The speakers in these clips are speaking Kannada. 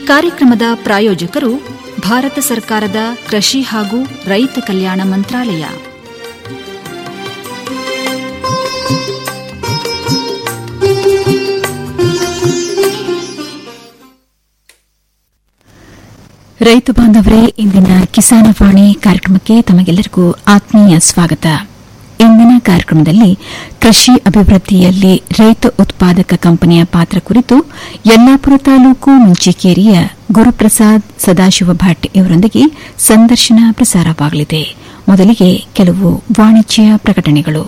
ಕಾರ್ಯಕ್ರಮದ ಪ್ರಾಯೋಜಕರು ಭಾರತ ಸರ್ಕಾರದ ಕೃಷಿ ಹಾಗೂ ರೈತ ಕಲ್ಯಾಣ ಮಂತ್ರಾಲಯ ರೈತ ಬಾಂಧವರೇ ಇಂದಿನ ಕಿಸಾನವಾಣಿ ಕಾರ್ಯಕ್ರಮಕ್ಕೆ ತಮಗೆಲ್ಲರಿಗೂ ಆತ್ಮೀಯ ಸ್ವಾಗತ ಇಂದಿನ ಕಾರ್ಯಕ್ರಮದಲ್ಲಿ ಕೃಷಿ ಅಭಿವೃದ್ಧಿಯಲ್ಲಿ ರೈತ ಉತ್ಪಾದಕ ಕಂಪನಿಯ ಪಾತ್ರ ಕುರಿತು ಯಲ್ಲಾಪುರ ತಾಲೂಕು ಮುಂಚಿಕೇರಿಯ ಗುರುಪ್ರಸಾದ್ ಸದಾಶಿವ ಭಟ್ ಇವರೊಂದಿಗೆ ಸಂದರ್ಶನ ಪ್ರಸಾರವಾಗಲಿದೆ ಮೊದಲಿಗೆ ಕೆಲವು ವಾಣಿಜ್ಯ ಪ್ರಕಟಣೆಗಳು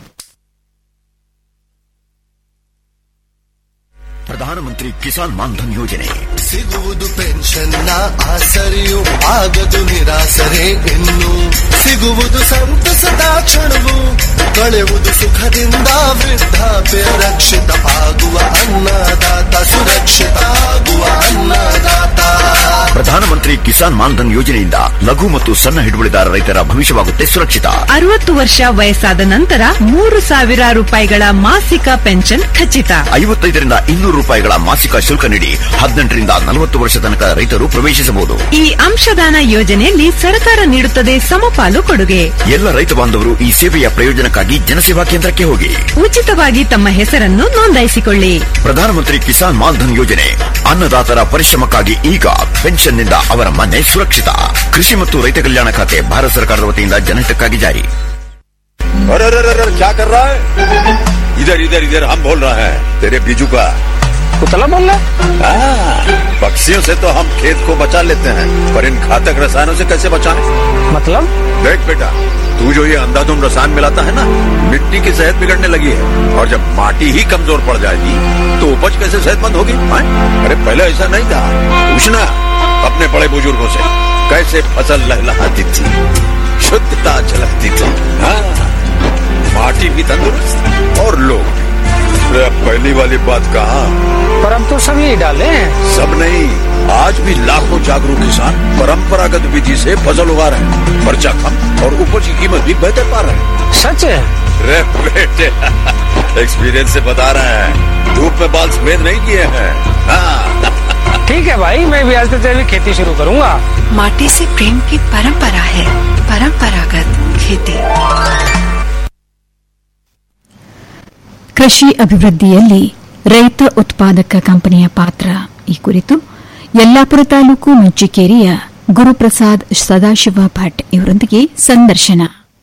ಪ್ರಧಾನಮಂತ್ರಿ ಕಿಸಾನ್ ಮಾನ್ಧನ್ ಯೋಜನೆ ಸಿಗುವುದು ಪೆನ್ಷನ್ನ ಆಸರೆಯು ಆಗದು ನಿರಾಸರೆ ಇನ್ನು ಸಿಗುವುದು ಸಂತಸದ ಕ್ಷಣವು ಕಳೆಯುವುದು ಸುಖದಿಂದ ವೃದ್ಧಾಪ್ಯ ರಕ್ಷಿತ ಆಗುವ ಅನ್ನದಾತ ಸುರಕ್ಷಿತ ಆಗುವ ಅನ್ನದಾತ ಪ್ರಧಾನಮಂತ್ರಿ ಕಿಸಾನ್ ಮಾನ್ಧನ್ ಯೋಜನೆಯಿಂದ ಲಘು ಮತ್ತು ಸಣ್ಣ ಹಿಡುವಳಿದಾರ ರೈತರ ಭವಿಷ್ಯವಾಗುತ್ತೆ ಸುರಕ್ಷಿತ ಅರವತ್ತು ವರ್ಷ ವಯಸ್ಸಾದ ನಂತರ ಮೂರು ಸಾವಿರ ರೂಪಾಯಿಗಳ ಮಾಸಿಕ ಪೆನ್ಷನ್ ಖಚಿತ ಐವತ್ತೈದರಿಂದ ಇನ್ನೂರು ರೂಪಾಯಿಗಳ ಮಾಸಿಕ ಶುಲ್ಕ ನೀಡಿ ಹದಿನೆಂಟರಿಂದ ನಲವತ್ತು ವರ್ಷ ತನಕ ರೈತರು ಪ್ರವೇಶಿಸಬಹುದು ಈ ಅಂಶದಾನ ಯೋಜನೆಯಲ್ಲಿ ಸರ್ಕಾರ ನೀಡುತ್ತದೆ ಸಮಪಾಲು ಕೊಡುಗೆ ಎಲ್ಲ ರೈತ ಬಾಂಧವರು ಈ ಸೇವೆಯ ಪ್ರಯೋಜನಕ್ಕಾಗಿ ಜನಸೇವಾ ಕೇಂದ್ರಕ್ಕೆ ಹೋಗಿ ಉಚಿತವಾಗಿ ತಮ್ಮ ಹೆಸರನ್ನು ನೋಂದಾಯಿಸಿಕೊಳ್ಳಿ ಪ್ರಧಾನಮಂತ್ರಿ ಕಿಸಾನ್ ಮಾನ್ಧನ್ ಯೋಜನೆ ಅನ್ನದಾತರ ಪರಿಶ್ರಮಕ್ಕಾಗಿ ಈಗ ಪೆನ್ಷನ್ನಿಂದ ಅವರ ಮನೆ ಸುರಕ್ಷಿತ ಕೃಷಿ ಮತ್ತು ರೈತ ಕಲ್ಯಾಣ ಖಾತೆ ಭಾರತ ಸರ್ಕಾರದ ವತಿಯಿಂದ ಜನಹಿತಕ್ಕಾಗಿ ಜಾರಿ अरे अरे अरे अरे, क्या कर रहा है इधर इधर इधर हम बोल रहे हैं तेरे बीजू का कुतला बोल रहा हाँ, पक्षियों से तो हम खेत को बचा लेते हैं पर इन घातक रसायनों से कैसे बचाएं? मतलब देख बेटा तू जो ये अंधाधुंध रसायन मिलाता है ना मिट्टी की सेहत बिगड़ने लगी है और जब माटी ही कमजोर पड़ जाएगी तो उपज कैसे सेहतमंद होगी हाँ? अरे पहले ऐसा नहीं था पूछना अपने बड़े बुजुर्गों से कैसे फसल लहलहाती थी शुद्धता झलकती थी हाँ माटी भी तंदुरुस्त और लोग भी। अरे अब पहली वाली बात कहा पर अब तो सब यही डाले हैं सब नहीं आज भी लाखों जागरूक किसान परंपरागत विधि से फसल उगा रहे हैं खर्चा कम और उपज की कीमत भी बेहतर पा रहे हैं सच है रे बेटे एक्सपीरियंस से बता रहे हैं धूप में बाल सफेद नहीं किए हैं हाँ ठीक है भाई मैं भी आज से जैविक खेती शुरू करूंगा माटी से प्रेम की परंपरा है परंपरागत खेती ಕೃಷಿ ಅಭಿವೃದ್ಧಿಯಲ್ಲಿ ರೈತ ಉತ್ಪಾದಕ ಕಂಪನಿಯ ಪಾತ್ರ ಈ ಕುರಿತು ಯಲ್ಲಾಪುರ ತಾಲೂಕು ಮುಂಚಿಕೇರಿಯ ಗುರುಪ್ರಸಾದ್ ಸದಾಶಿವ ಭಟ್ ಇವರೊಂದಿಗೆ ಸಂದರ್ಶನ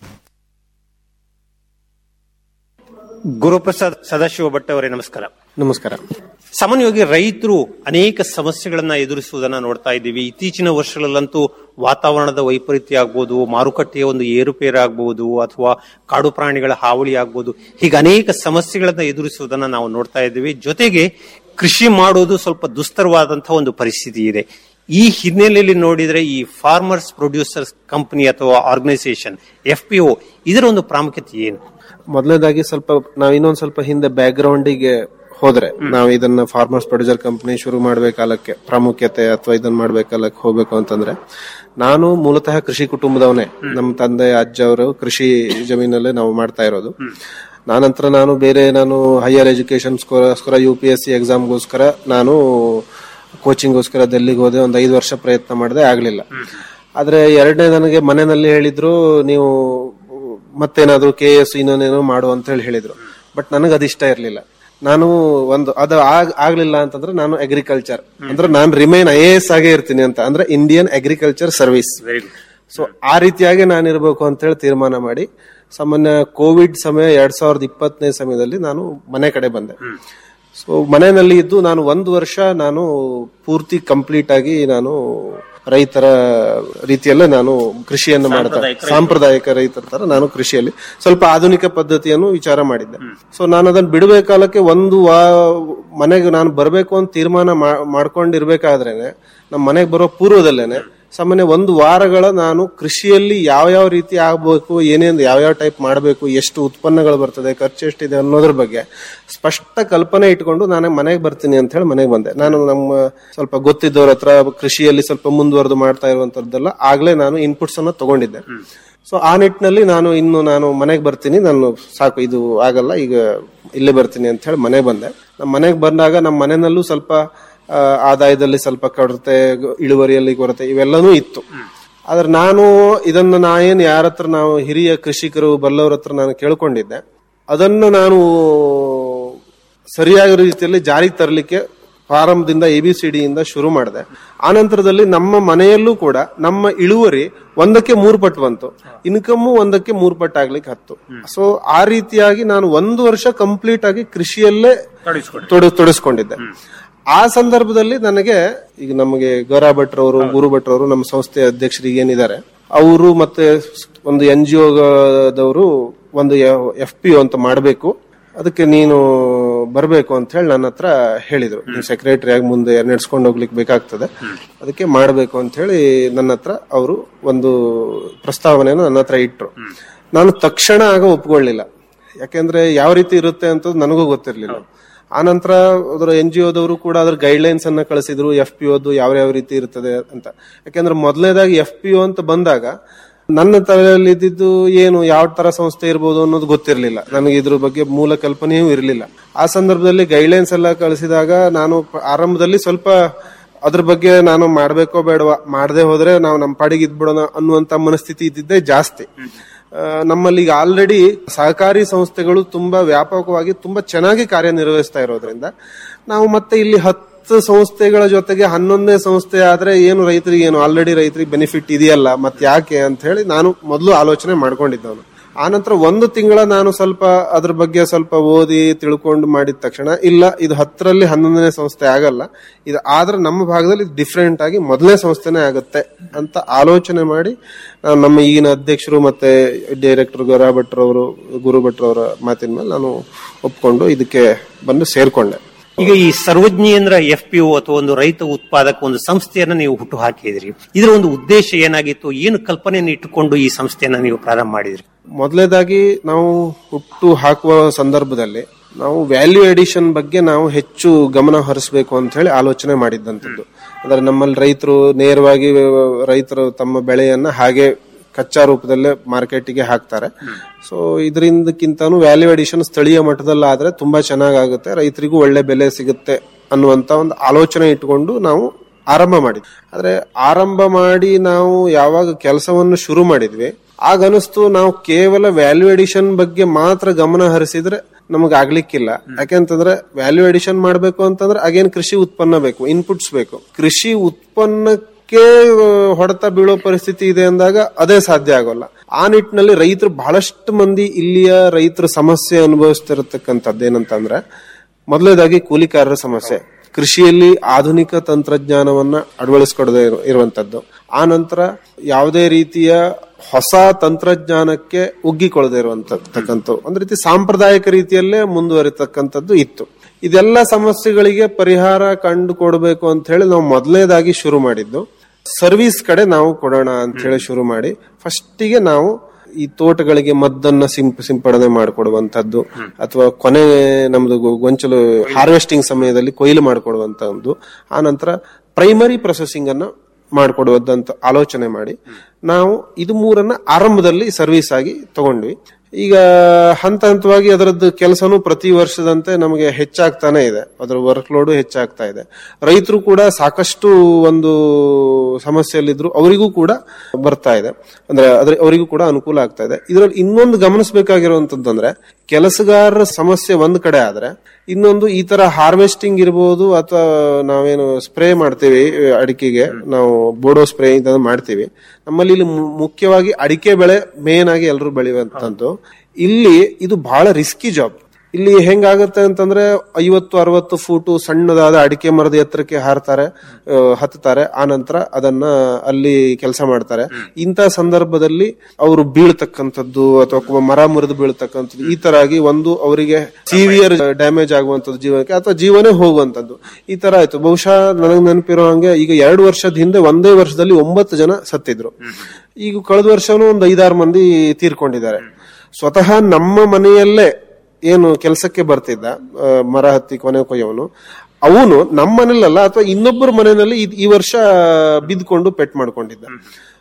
ಗುರುಪ್ರಸಾದ್ ಸದಾಶಿವ ಭಟ್ ಅವರೇ ನಮಸ್ಕಾರ ನಮಸ್ಕಾರ ಸಾಮಾನ್ಯವಾಗಿ ರೈತರು ಅನೇಕ ಸಮಸ್ಯೆಗಳನ್ನ ಎದುರಿಸುವುದನ್ನ ನೋಡ್ತಾ ಇದ್ದೀವಿ ಇತ್ತೀಚಿನ ವರ್ಷಗಳಲ್ಲಂತೂ ವಾತಾವರಣದ ವೈಪರೀತ್ಯ ಆಗ್ಬೋದು ಮಾರುಕಟ್ಟೆಯ ಒಂದು ಏರುಪೇರು ಆಗ್ಬೋದು ಅಥವಾ ಕಾಡು ಪ್ರಾಣಿಗಳ ಹಾವಳಿ ಆಗ್ಬೋದು ಹೀಗೆ ಅನೇಕ ಸಮಸ್ಯೆಗಳನ್ನ ಎದುರಿಸುವುದನ್ನ ನಾವು ನೋಡ್ತಾ ಇದ್ದೀವಿ ಜೊತೆಗೆ ಕೃಷಿ ಮಾಡೋದು ಸ್ವಲ್ಪ ದುಸ್ತರವಾದಂತಹ ಒಂದು ಪರಿಸ್ಥಿತಿ ಇದೆ ಈ ಹಿನ್ನೆಲೆಯಲ್ಲಿ ನೋಡಿದ್ರೆ ಈ ಫಾರ್ಮರ್ಸ್ ಪ್ರೊಡ್ಯೂಸರ್ಸ್ ಕಂಪನಿ ಅಥವಾ ಆರ್ಗನೈಸೇಷನ್ ಎಫ್ ಪಿ ಇದರ ಒಂದು ಪ್ರಾಮುಖ್ಯತೆ ಏನು ಮೊದಲನೇದಾಗಿ ಸ್ವಲ್ಪ ನಾವ್ ಇನ್ನೊಂದ್ ಸ್ವಲ್ಪ ಹಿಂದೆ ಬ್ಯಾಕ್ ಗೆ ಹೋದ್ರೆ ನಾವು ಇದನ್ನ ಫಾರ್ಮರ್ಸ್ ಪ್ರೊಡ್ಯೂಸರ್ ಕಂಪನಿ ಶುರು ಮಾಡ್ಬೇಕಾಲಕ್ಕೆ ಪ್ರಾಮುಖ್ಯತೆ ಅಥವಾ ಇದನ್ನ ಮಾಡ್ಬೇಕಾಲಕ್ಕೆ ಹೋಗ್ಬೇಕು ಅಂತಂದ್ರೆ ನಾನು ಮೂಲತಃ ಕೃಷಿ ಕುಟುಂಬದವನೇ ನಮ್ಮ ತಂದೆ ಅಜ್ಜ ಅವರು ಕೃಷಿ ಜಮೀನಲ್ಲೇ ನಾವು ಮಾಡ್ತಾ ಇರೋದು ನಾನಂತರ ನಾನು ಬೇರೆ ನಾನು ಹೈಯರ್ ಎಜುಕೇಶನ್ಸ್ಗೋಸ್ಕರ ಯು ಪಿ ಎಸ್ ಸಿ ಎಕ್ಸಾಮ್ಗೋಸ್ಕರ ನಾನು ಕೋಚಿಂಗ್ಗೋಸ್ಕರ ಡೆಲ್ಲಿಗೆ ಹೋದೆ ಒಂದು ಐದು ವರ್ಷ ಪ್ರಯತ್ನ ಮಾಡಿದೆ ಆಗ್ಲಿಲ್ಲ ಆದ್ರೆ ಎರಡನೇ ನನಗೆ ಮನೆಯಲ್ಲಿ ಹೇಳಿದ್ರು ನೀವು ಮತ್ತೇನಾದ್ರು ಕೆ ಎಸ್ ಇನ್ನೊಂದೇನೋ ಮಾಡು ಅಂತ ಹೇಳಿ ಹೇಳಿದ್ರು ಬಟ್ ನನಗೆ ಅದಿಷ್ಟ ಇರ್ಲಿಲ್ಲ ನಾನು ಒಂದು ಅದು ಆಗ್- ಆಗ್ಲಿಲ್ಲ ಅಂತಂದ್ರೆ ನಾನು ಅಗ್ರಿಕಲ್ಚರ್ ಅಂದ್ರೆ ನಾನು ರಿಮೈನ್ ಐ ಎ ಎಸ್ ಆಗೇ ಇರ್ತೀನಿ ಅಂತ ಅಂದ್ರೆ ಇಂಡಿಯನ್ ಅಗ್ರಿಕಲ್ಚರ್ ಸರ್ವಿಸ್ ಸೊ ಆ ರೀತಿಯಾಗಿ ನಾನು ಇರಬೇಕು ಅಂತ ಹೇಳಿ ತೀರ್ಮಾನ ಮಾಡಿ ಸಾಮಾನ್ಯ ಕೋವಿಡ್ ಸಮಯ ಎರಡ್ ಸಾವಿರದ ಇಪ್ಪತ್ತನೇ ಸಮಯದಲ್ಲಿ ನಾನು ಮನೆ ಕಡೆ ಬಂದೆ ಸೊ ಮನೆಯಲ್ಲಿ ಇದ್ದು ನಾನು ಒಂದು ವರ್ಷ ನಾನು ಪೂರ್ತಿ ಕಂಪ್ಲೀಟ್ ಆಗಿ ನಾನು ರೈತರ ರೀತಿಯಲ್ಲೇ ನಾನು ಕೃಷಿಯನ್ನು ಮಾಡ್ತಾ ಸಾಂಪ್ರದಾಯಿಕ ರೈತರ ತರ ನಾನು ಕೃಷಿಯಲ್ಲಿ ಸ್ವಲ್ಪ ಆಧುನಿಕ ಪದ್ಧತಿಯನ್ನು ವಿಚಾರ ಮಾಡಿದ್ದೆ ಸೊ ನಾನು ಅದನ್ನ ಬಿಡಬೇಕಾಲಕ್ಕೆ ಒಂದು ವಾ ಮನೆಗೆ ನಾನು ಬರಬೇಕು ಅಂತ ತೀರ್ಮಾನ ಮಾ- ಮಾಡ್ಕೊಂಡಿರ್ಬೇಕಾದ್ರೇನೆ ನಮ್ಮ ಮನೆಗೆ ಬರೋ ಪೂರ್ವದಲ್ಲೇನೆ ಸಾಮಾನ್ಯ ಒಂದು ವಾರಗಳ ನಾನು ಕೃಷಿಯಲ್ಲಿ ಯಾವ ಯಾವ ರೀತಿ ಆಗ್ಬೇಕು ಏನೇನು ಯಾವ ಯಾವ ಟೈಪ್ ಮಾಡಬೇಕು ಎಷ್ಟು ಉತ್ಪನ್ನಗಳು ಬರ್ತದೆ ಖರ್ಚು ಎಷ್ಟಿದೆ ಅನ್ನೋದ್ರ ಬಗ್ಗೆ ಸ್ಪಷ್ಟ ಕಲ್ಪನೆ ಇಟ್ಕೊಂಡು ನಾನು ಮನೆಗೆ ಬರ್ತೀನಿ ಅಂತ ಹೇಳಿ ಮನೆಗೆ ಬಂದೆ ನಾನು ನಮ್ಮ ಸ್ವಲ್ಪ ಗೊತ್ತಿದ್ದವ್ರ ಹತ್ರ ಕೃಷಿಯಲ್ಲಿ ಸ್ವಲ್ಪ ಮುಂದುವರೆದು ಮಾಡ್ತಾ ಇರುವಂತದ್ದೆಲ್ಲ ಆಗ್ಲೇ ನಾನು ಇನ್ಪುಟ್ಸ್ ಅನ್ನ ತಗೊಂಡಿದ್ದೆ ಸೊ ಆ ನಿಟ್ಟಿನಲ್ಲಿ ನಾನು ಇನ್ನು ನಾನು ಮನೆಗೆ ಬರ್ತೀನಿ ನಾನು ಸಾಕು ಇದು ಆಗಲ್ಲ ಈಗ ಇಲ್ಲೇ ಬರ್ತೀನಿ ಅಂತ ಹೇಳಿ ಮನೆಗೆ ಬಂದೆ ನಮ್ಮ ಮನೆಗೆ ಬಂದಾಗ ನಮ್ಮ ಮನೆಯಲ್ಲೂ ಸ್ವಲ್ಪ ಆ, ಆದಾಯದಲ್ಲಿ ಸ್ವಲ್ಪ ಕೊರತೆ ಇಳುವರಿಯಲ್ಲಿ ಕೊರತೆ ಇವೆಲ್ಲನೂ ಇತ್ತು ಆದ್ರೆ ನಾನು ಇದನ್ನ ನಾ ಏನ್ ಯಾರ ಹತ್ರ ನಾವು ಹಿರಿಯ ಕೃಷಿಕರು ಬಲ್ಲವರ ಹತ್ರ ನಾನು ಕೇಳ್ಕೊಂಡಿದ್ದೆ ಅದನ್ನು ನಾನು ಸರಿಯಾದ ರೀತಿಯಲ್ಲಿ ಜಾರಿಗೆ ತರಲಿಕ್ಕೆ ಪ್ರಾರಂಭದಿಂದ ಎ ಬಿ ಸಿ ಡಿಯಿಂದ ಶುರು ಮಾಡಿದೆ ಆನಂತರದಲ್ಲಿ ನಮ್ಮ ಮನೆಯಲ್ಲೂ ಕೂಡ ನಮ್ಮ ಇಳುವರಿ ಒಂದಕ್ಕೆ ಮೂರು ಪಟ್ಟು ಬಂತು ಇನ್ಕಮ್ ಒಂದಕ್ಕೆ ಮೂರು ಪಟ್ಟು ಆಗ್ಲಿಕ್ಕೆ ಹತ್ತು ಸೊ ಆ ರೀತಿಯಾಗಿ ನಾನು ಒಂದು ವರ್ಷ ಕಂಪ್ಲೀಟ್ ಆಗಿ ಕೃಷಿಯಲ್ಲೇ ತೊಡ ತೊಡಸ್ಕೊಂಡಿದ್ದೆ ಆ ಸಂದರ್ಭದಲ್ಲಿ ನನಗೆ ಈಗ ನಮಗೆ ಗೌರಾ ಭಟ್ರವರು ಗುರು ಭಟ್ರವರು ನಮ್ಮ ಸಂಸ್ಥೆ ಅಧ್ಯಕ್ಷರಿಗೆ ಏನಿದ್ದಾರೆ ಅವರು ಮತ್ತೆ ಒಂದು ಎನ್ ಜಿ ಒದವರು ಒಂದು ಎಫ್ ಪಿ ಅಂತ ಮಾಡಬೇಕು ಅದಕ್ಕೆ ನೀನು ಬರಬೇಕು ಅಂತ ಹೇಳಿ ನನ್ನ ಹತ್ರ ಹೇಳಿದ್ರು ನೀವು ಸೆಕ್ರೆಟರಿ ಆಗಿ ಮುಂದೆ ನಡೆಸ್ಕೊಂಡು ಹೋಗ್ಲಿಕ್ಕೆ ಬೇಕಾಗ್ತದೆ ಅದಕ್ಕೆ ಮಾಡಬೇಕು ಅಂತ ಹೇಳಿ ನನ್ನ ಹತ್ರ ಅವರು ಒಂದು ಪ್ರಸ್ತಾವನೆಯನ್ನು ನನ್ನ ಹತ್ರ ಇಟ್ರು ನಾನು ತಕ್ಷಣ ಆಗ ಒಪ್ಕೊಳ್ಳಿಲ್ಲ ಯಾಕೆಂದ್ರೆ ಯಾವ ರೀತಿ ಇರುತ್ತೆ ಅಂತ ನನಗೂ ಗೊತ್ತಿರ್ಲಿಲ್ಲ ಆನಂತರ ಅದರ ಎನ್ ಜಿ ಒದವರು ಕೂಡ ಅದ್ರ ಗೈಡ್ಲೈನ್ಸ್ ಅನ್ನ ಕಳಿಸಿದ್ರು ಎಫ್ ಪಿ ಒದು ಯಾವ ಯಾವ ರೀತಿ ಇರ್ತದೆ ಅಂತ ಯಾಕೆಂದ್ರೆ ಮೊದಲನೇದಾಗಿ ಎಫ್ ಪಿ ಒ ಅಂತ ಬಂದಾಗ ನನ್ನ ತಲೆಯಲ್ಲಿ ಇದ್ದಿದ್ದು ಏನು ಯಾವ ತರ ಸಂಸ್ಥೆ ಇರ್ಬೋದು ಅನ್ನೋದು ಗೊತ್ತಿರಲಿಲ್ಲ ನನಗೆ ಇದ್ರ ಬಗ್ಗೆ ಮೂಲ ಕಲ್ಪನೆಯೂ ಇರಲಿಲ್ಲ ಆ ಸಂದರ್ಭದಲ್ಲಿ ಗೈಡ್ಲೈನ್ಸ್ ಎಲ್ಲ ಕಳಿಸಿದಾಗ ನಾನು ಪ- ಆರಂಭದಲ್ಲಿ ಸ್ವಲ್ಪ ಅದ್ರ ಬಗ್ಗೆ ನಾನು ಮಾಡ್ಬೇಕೋ ಬೇಡವಾ ಮಾಡದೆ ಹೋದ್ರೆ ನಾವು ನಮ್ಮ ಪಾಡಿಗೆ ಇದ್ಬಿಡೋಣ ಅನ್ನುವಂತ ಮನಸ್ಥಿತಿ ಇದ್ದಿದ್ದೇ ಜಾಸ್ತಿ ಆ, ನಮ್ಮಲ್ಲಿ ಈಗ ಆಲ್ರೆಡಿ ಸಹಕಾರಿ ಸಂಸ್ಥೆಗಳು ತುಂಬಾ ವ್ಯಾಪಕವಾಗಿ ತುಂಬಾ ಚೆನ್ನಾಗಿ ಕಾರ್ಯನಿರ್ವಹಿಸ್ತಾ ಇರೋದ್ರಿಂದ ನಾವು ಮತ್ತೆ ಇಲ್ಲಿ ಹತ್ತು ಸಂಸ್ಥೆಗಳ ಜೊತೆಗೆ ಹನ್ನೊಂದನೇ ಸಂಸ್ಥೆ ಆದ್ರೆ ಏನು ರೈತರಿಗೆ ಏನು ಆಲ್ರೆಡಿ ರೈತರಿಗೆ ಬೆನಿಫಿಟ್ ಇದೆಯಲ್ಲ ಮತ್ತೆ ಯಾಕೆ ಅಂತ ಹೇಳಿ ನಾನು ಮೊದಲು ಆಲೋಚನೆ ಮಾಡ್ಕೊಂಡಿದ್ದವನು ಆನಂತರ ಒಂದು ತಿಂಗಳ ನಾನು ಸ್ವಲ್ಪ ಅದ್ರ ಬಗ್ಗೆ ಸ್ವಲ್ಪ ಓದಿ ತಿಳ್ಕೊಂಡು ಮಾಡಿದ ತಕ್ಷಣ ಇಲ್ಲ ಇದು ಹತ್ತರಲ್ಲಿ ಹನ್ನೊಂದನೇ ಸಂಸ್ಥೆ ಆಗಲ್ಲ ಇದು ಆದ್ರೆ ನಮ್ಮ ಭಾಗದಲ್ಲಿ ಡಿಫ್ರೆಂಟ್ ಆಗಿ ಮೊದಲನೇ ಸಂಸ್ಥೆನೇ ಆಗುತ್ತೆ ಅಂತ ಆಲೋಚನೆ ಮಾಡಿ ನಾನು ನಮ್ಮ ಈಗಿನ ಅಧ್ಯಕ್ಷರು ಮತ್ತೆ ಡೈರೆಕ್ಟರ್ ಗೌರಾ ಭಟ್ರವರು ಗುರು ಭಟ್ರವರ ಮಾತಿನ ಮೇಲೆ ನಾನು ಒಪ್ಕೊಂಡು ಇದಕ್ಕೆ ಬಂದು ಸೇರ್ಕೊಂಡೆ ಈಗ ಈ ಸರ್ವಜ್ಞೇಂದ್ರ ಎಫ್ ಪಿ ಅಥವಾ ಒಂದು ರೈತ ಉತ್ಪಾದಕ ಒಂದು ಸಂಸ್ಥೆಯನ್ನ ನೀವು ಹುಟ್ಟು ಹಾಕಿದ್ರಿ ಇದರ ಒಂದು ಉದ್ದೇಶ ಏನಾಗಿತ್ತು ಏನು ಕಲ್ಪನೆಯನ್ನು ಇಟ್ಟುಕೊಂಡು ಈ ಸಂಸ್ಥೆಯನ್ನ ನೀವು ಪ್ರಾರಂಭ ಮಾಡಿದ್ರಿ ಮೊದಲನೇದಾಗಿ ನಾವು ಹುಟ್ಟು ಹಾಕುವ ಸಂದರ್ಭದಲ್ಲಿ ನಾವು ವ್ಯಾಲ್ಯೂ ಎಡಿಷನ್ ಬಗ್ಗೆ ನಾವು ಹೆಚ್ಚು ಗಮನ ಹರಿಸಬೇಕು ಅಂತ ಹೇಳಿ ಆಲೋಚನೆ ಮಾಡಿದ್ದಂಥದ್ದು ಅಂದ್ರೆ ನಮ್ಮಲ್ಲಿ ರೈತರು ನೇರವಾಗಿ ರೈತರು ತಮ್ಮ ಬೆಳೆಯನ್ನ ಹಾಗೆ ಕಚ್ಚಾ ರೂಪದಲ್ಲೇ ಮಾರ್ಕೆಟಿಗೆ ಹಾಕ್ತಾರೆ ಸೊ ಇದರಿಂದಕ್ಕಿಂತನೂ ವ್ಯಾಲ್ಯೂ ಎಡಿಷನ್ ಸ್ಥಳೀಯ ಮಟ್ಟದಲ್ಲಿ ಆದ್ರೆ ತುಂಬಾ ಚೆನ್ನಾಗಾಗುತ್ತೆ ರೈತರಿಗೂ ಒಳ್ಳೆ ಬೆಲೆ ಸಿಗುತ್ತೆ ಅನ್ನುವಂತ ಒಂದು ಆಲೋಚನೆ ಇಟ್ಕೊಂಡು ನಾವು ಆರಂಭ ಮಾಡಿದ್ವಿ ಆದ್ರೆ ಆರಂಭ ಮಾಡಿ ನಾವು ಯಾವಾಗ ಕೆಲಸವನ್ನು ಶುರು ಮಾಡಿದ್ವಿ ಆಗ ಅನಿಸ್ತು ನಾವು ಕೇವಲ ವ್ಯಾಲ್ಯೂ ಎಡಿಷನ್ ಬಗ್ಗೆ ಮಾತ್ರ ಗಮನ ಹರಿಸಿದ್ರೆ ನಮಗೆ ಆಗ್ಲಿಕ್ಕಿಲ್ಲ ಯಾಕೆಂತಂದ್ರೆ ವ್ಯಾಲ್ಯೂ ಎಡಿಷನ್ ಮಾಡ್ಬೇಕು ಅಂತಂದ್ರೆ ಅಗೇನ್ ಕೃಷಿ ಉತ್ಪನ್ನ ಬೇಕು ಇನ್ಪುಟ್ಸ್ ಬೇಕು ಕೃಷಿ ಉತ್ಪನ್ನಕ್ಕೆ ಆ, ಹೊಡೆತ ಬೀಳೋ ಪರಿಸ್ಥಿತಿ ಇದೆ ಅಂದಾಗ ಅದೇ ಸಾಧ್ಯ ಆಗೋಲ್ಲ ಆ ನಿಟ್ಟಿನಲ್ಲಿ ರೈತರು ಬಹಳಷ್ಟು ಮಂದಿ ಇಲ್ಲಿಯ ರೈತರ ಸಮಸ್ಯೆ ಅನುಭವಿಸ್ತಿರತಕ್ಕಂಥದ್ದು ಏನಂತಂದ್ರೆ ಮೊದಲನೇದಾಗಿ ಕೂಲಿಕಾರರ ಸಮಸ್ಯೆ ಕೃಷಿಯಲ್ಲಿ ಆಧುನಿಕ ತಂತ್ರಜ್ಞಾನವನ್ನ ಅಳವಡಿಸ್ಕೊಡದೆ ಇರು- ಇರುವಂತದ್ದು ಆ ನಂತರ ಯಾವುದೇ ರೀತಿಯ ಹೊಸ ತಂತ್ರಜ್ಞಾನಕ್ಕೆ ಉಗ್ಗಿಕೊಳ್ಳದೆ ಇರುವಂತಕ್ಕಂಥ ಒಂದ್ ರೀತಿ ಸಾಂಪ್ರದಾಯಿಕ ರೀತಿಯಲ್ಲೇ ಮುಂದುವರಿತಕ್ಕಂಥದ್ದು ಇತ್ತು ಇದೆಲ್ಲ ಸಮಸ್ಯೆಗಳಿಗೆ ಪರಿಹಾರ ಕಂಡು ಕೊಡಬೇಕು ಅಂತ ಹೇಳಿ ನಾವು ಮೊದಲನೇದಾಗಿ ಶುರು ಮಾಡಿದ್ದು ಸರ್ವಿಸ್ ಕಡೆ ನಾವು ಕೊಡೋಣ ಅಂತ ಹೇಳಿ ಶುರು ಮಾಡಿ ಫಸ್ಟಿಗೆ ನಾವು ಈ ತೋಟಗಳಿಗೆ ಮದ್ದನ್ನ ಸಿಂಪ ಸಿಂಪಡಣೆ ಮಾಡಿಕೊಡುವಂತದ್ದು ಅಥವಾ ಕೊನೆ ನಮ್ದು ಗೊ- ಗೊಂಚಲು ಹಾರ್ವೆಸ್ಟಿಂಗ್ ಸಮಯದಲ್ಲಿ ಕೊಯ್ಲು ಮಾಡಿಕೊಡುವಂತದ್ದು ಆ ನಂತರ ಪ್ರೈಮರಿ ಪ್ರೊಸೆಸಿಂಗ್ ಅನ್ನ ಮಾಡಿಕೊಡುವಂತ ಆಲೋಚನೆ ಮಾಡಿ ನಾವು ಇದು ಮೂರನ್ನ ಆರಂಭದಲ್ಲಿ ಸರ್ವಿಸ್ ಆಗಿ ತಗೊಂಡ್ವಿ ಈಗ ಹಂತ ಹಂತವಾಗಿ ಅದರದ್ದು ಕೆಲಸನೂ ಪ್ರತಿ ವರ್ಷದಂತೆ ನಮಗೆ ಹೆಚ್ಚಾಗ್ತಾನೆ ಇದೆ ಅದರ ವರ್ಕ್ ಲೋಡ್ ಹೆಚ್ಚಾಗ್ತಾ ಇದೆ ರೈತರು ಕೂಡ ಸಾಕಷ್ಟು ಒಂದು ಸಮಸ್ಯೆಯಲ್ಲಿದ್ರು ಅವರಿಗೂ ಕೂಡ ಬರ್ತಾ ಇದೆ ಅಂದ್ರೆ ಅದ್ರ ಅವರಿಗೂ ಕೂಡ ಅನುಕೂಲ ಆಗ್ತಾ ಇದೆ ಇದರಲ್ಲಿ ಇನ್ನೊಂದು ಗಮನಿಸಬೇಕಾಗಿರುವಂತದ್ದು ಅಂದ್ರೆ ಕೆಲಸಗಾರರ ಸಮಸ್ಯೆ ಒಂದ್ ಕಡೆ ಆದ್ರೆ ಇನ್ನೊಂದು ಈ ತರ ಹಾರ್ವೆಸ್ಟಿಂಗ್ ಇರ್ಬೋದು ಅಥವಾ ನಾವೇನು ಸ್ಪ್ರೇ ಮಾಡ್ತೀವಿ ಅಡಿಕೆಗೆ ನಾವು ಬೋಡೋ ಸ್ಪ್ರೇ ಇಂತ ಮಾಡ್ತೀವಿ ನಮ್ಮಲ್ಲಿ ಇಲ್ಲಿ ಮು- ಮುಖ್ಯವಾಗಿ ಅಡಿಕೆ ಬೆಳೆ ಮೇನ್ ಆಗಿ ಎಲ್ಲರೂ ಬೆಳೆಯುವಂತದ್ದು ಇಲ್ಲಿ ಇದು ಬಹಳ ರಿಸ್ಕಿ ಜಾಬ್ ಇಲ್ಲಿ ಹೆಂಗಾಗುತ್ತೆ ಅಂತಂದ್ರೆ ಐವತ್ತು ಅರವತ್ತು ಫೂಟು ಸಣ್ಣದಾದ ಅಡಿಕೆ ಮರದ ಎತ್ತರಕ್ಕೆ ಹಾರ್ತಾರೆ ಆ, ಹತ್ತುತ್ತಾರೆ ಆ ನಂತರ ಅದನ್ನ ಅಲ್ಲಿ ಕೆಲಸ ಮಾಡ್ತಾರೆ ಇಂಥ ಸಂದರ್ಭದಲ್ಲಿ ಅವರು ಬೀಳ್ತಕ್ಕಂಥದ್ದು ಅಥವಾ ಮರ ಮುರಿದು ಬೀಳ್ತಕ್ಕಂಥದ್ದು ಈ ತರ ಆಗಿ ಒಂದು ಅವರಿಗೆ ಸಿವಿಯರ್ ಡ್ಯಾಮೇಜ್ ಆಗುವಂಥದ್ದು ಜೀವನಕ್ಕೆ ಅಥವಾ ಜೀವನೇ ಹೋಗುವಂಥದ್ದು ಈ ತರ ಆಯ್ತು ಬಹುಶಃ ನನಗೆ ನೆನಪಿರೋ ಹಂಗೆ ಈಗ ಎರಡು ವರ್ಷದ ಹಿಂದೆ ಒಂದೇ ವರ್ಷದಲ್ಲಿ ಒಂಬತ್ತು ಜನ ಸತ್ತಿದ್ರು ಈಗ ಕಳೆದ ವರ್ಷನೂ ಒಂದು ಐದಾರು ಮಂದಿ ತೀರ್ಕೊಂಡಿದ್ದಾರೆ ಸ್ವತಃ ನಮ್ಮ ಮನೆಯಲ್ಲೇ ಏನು ಕೆಲಸಕ್ಕೆ ಬರ್ತಿದ್ದ ಆ, ಮರ ಹತ್ತಿ ಕೊನೆ ಕೊಯ್ಯವನು ಅವನು ನಮ್ಮ ಮನೇಲಲ್ಲ ಅಥವಾ ಇನ್ನೊಬ್ಬರ ಮನೆಯಲ್ಲಿ ಇದ್- ಈ ವರ್ಷ ಬಿದ್ಕೊಂಡು ಪೆಟ್ ಮಾಡ್ಕೊಂಡಿದ್ದ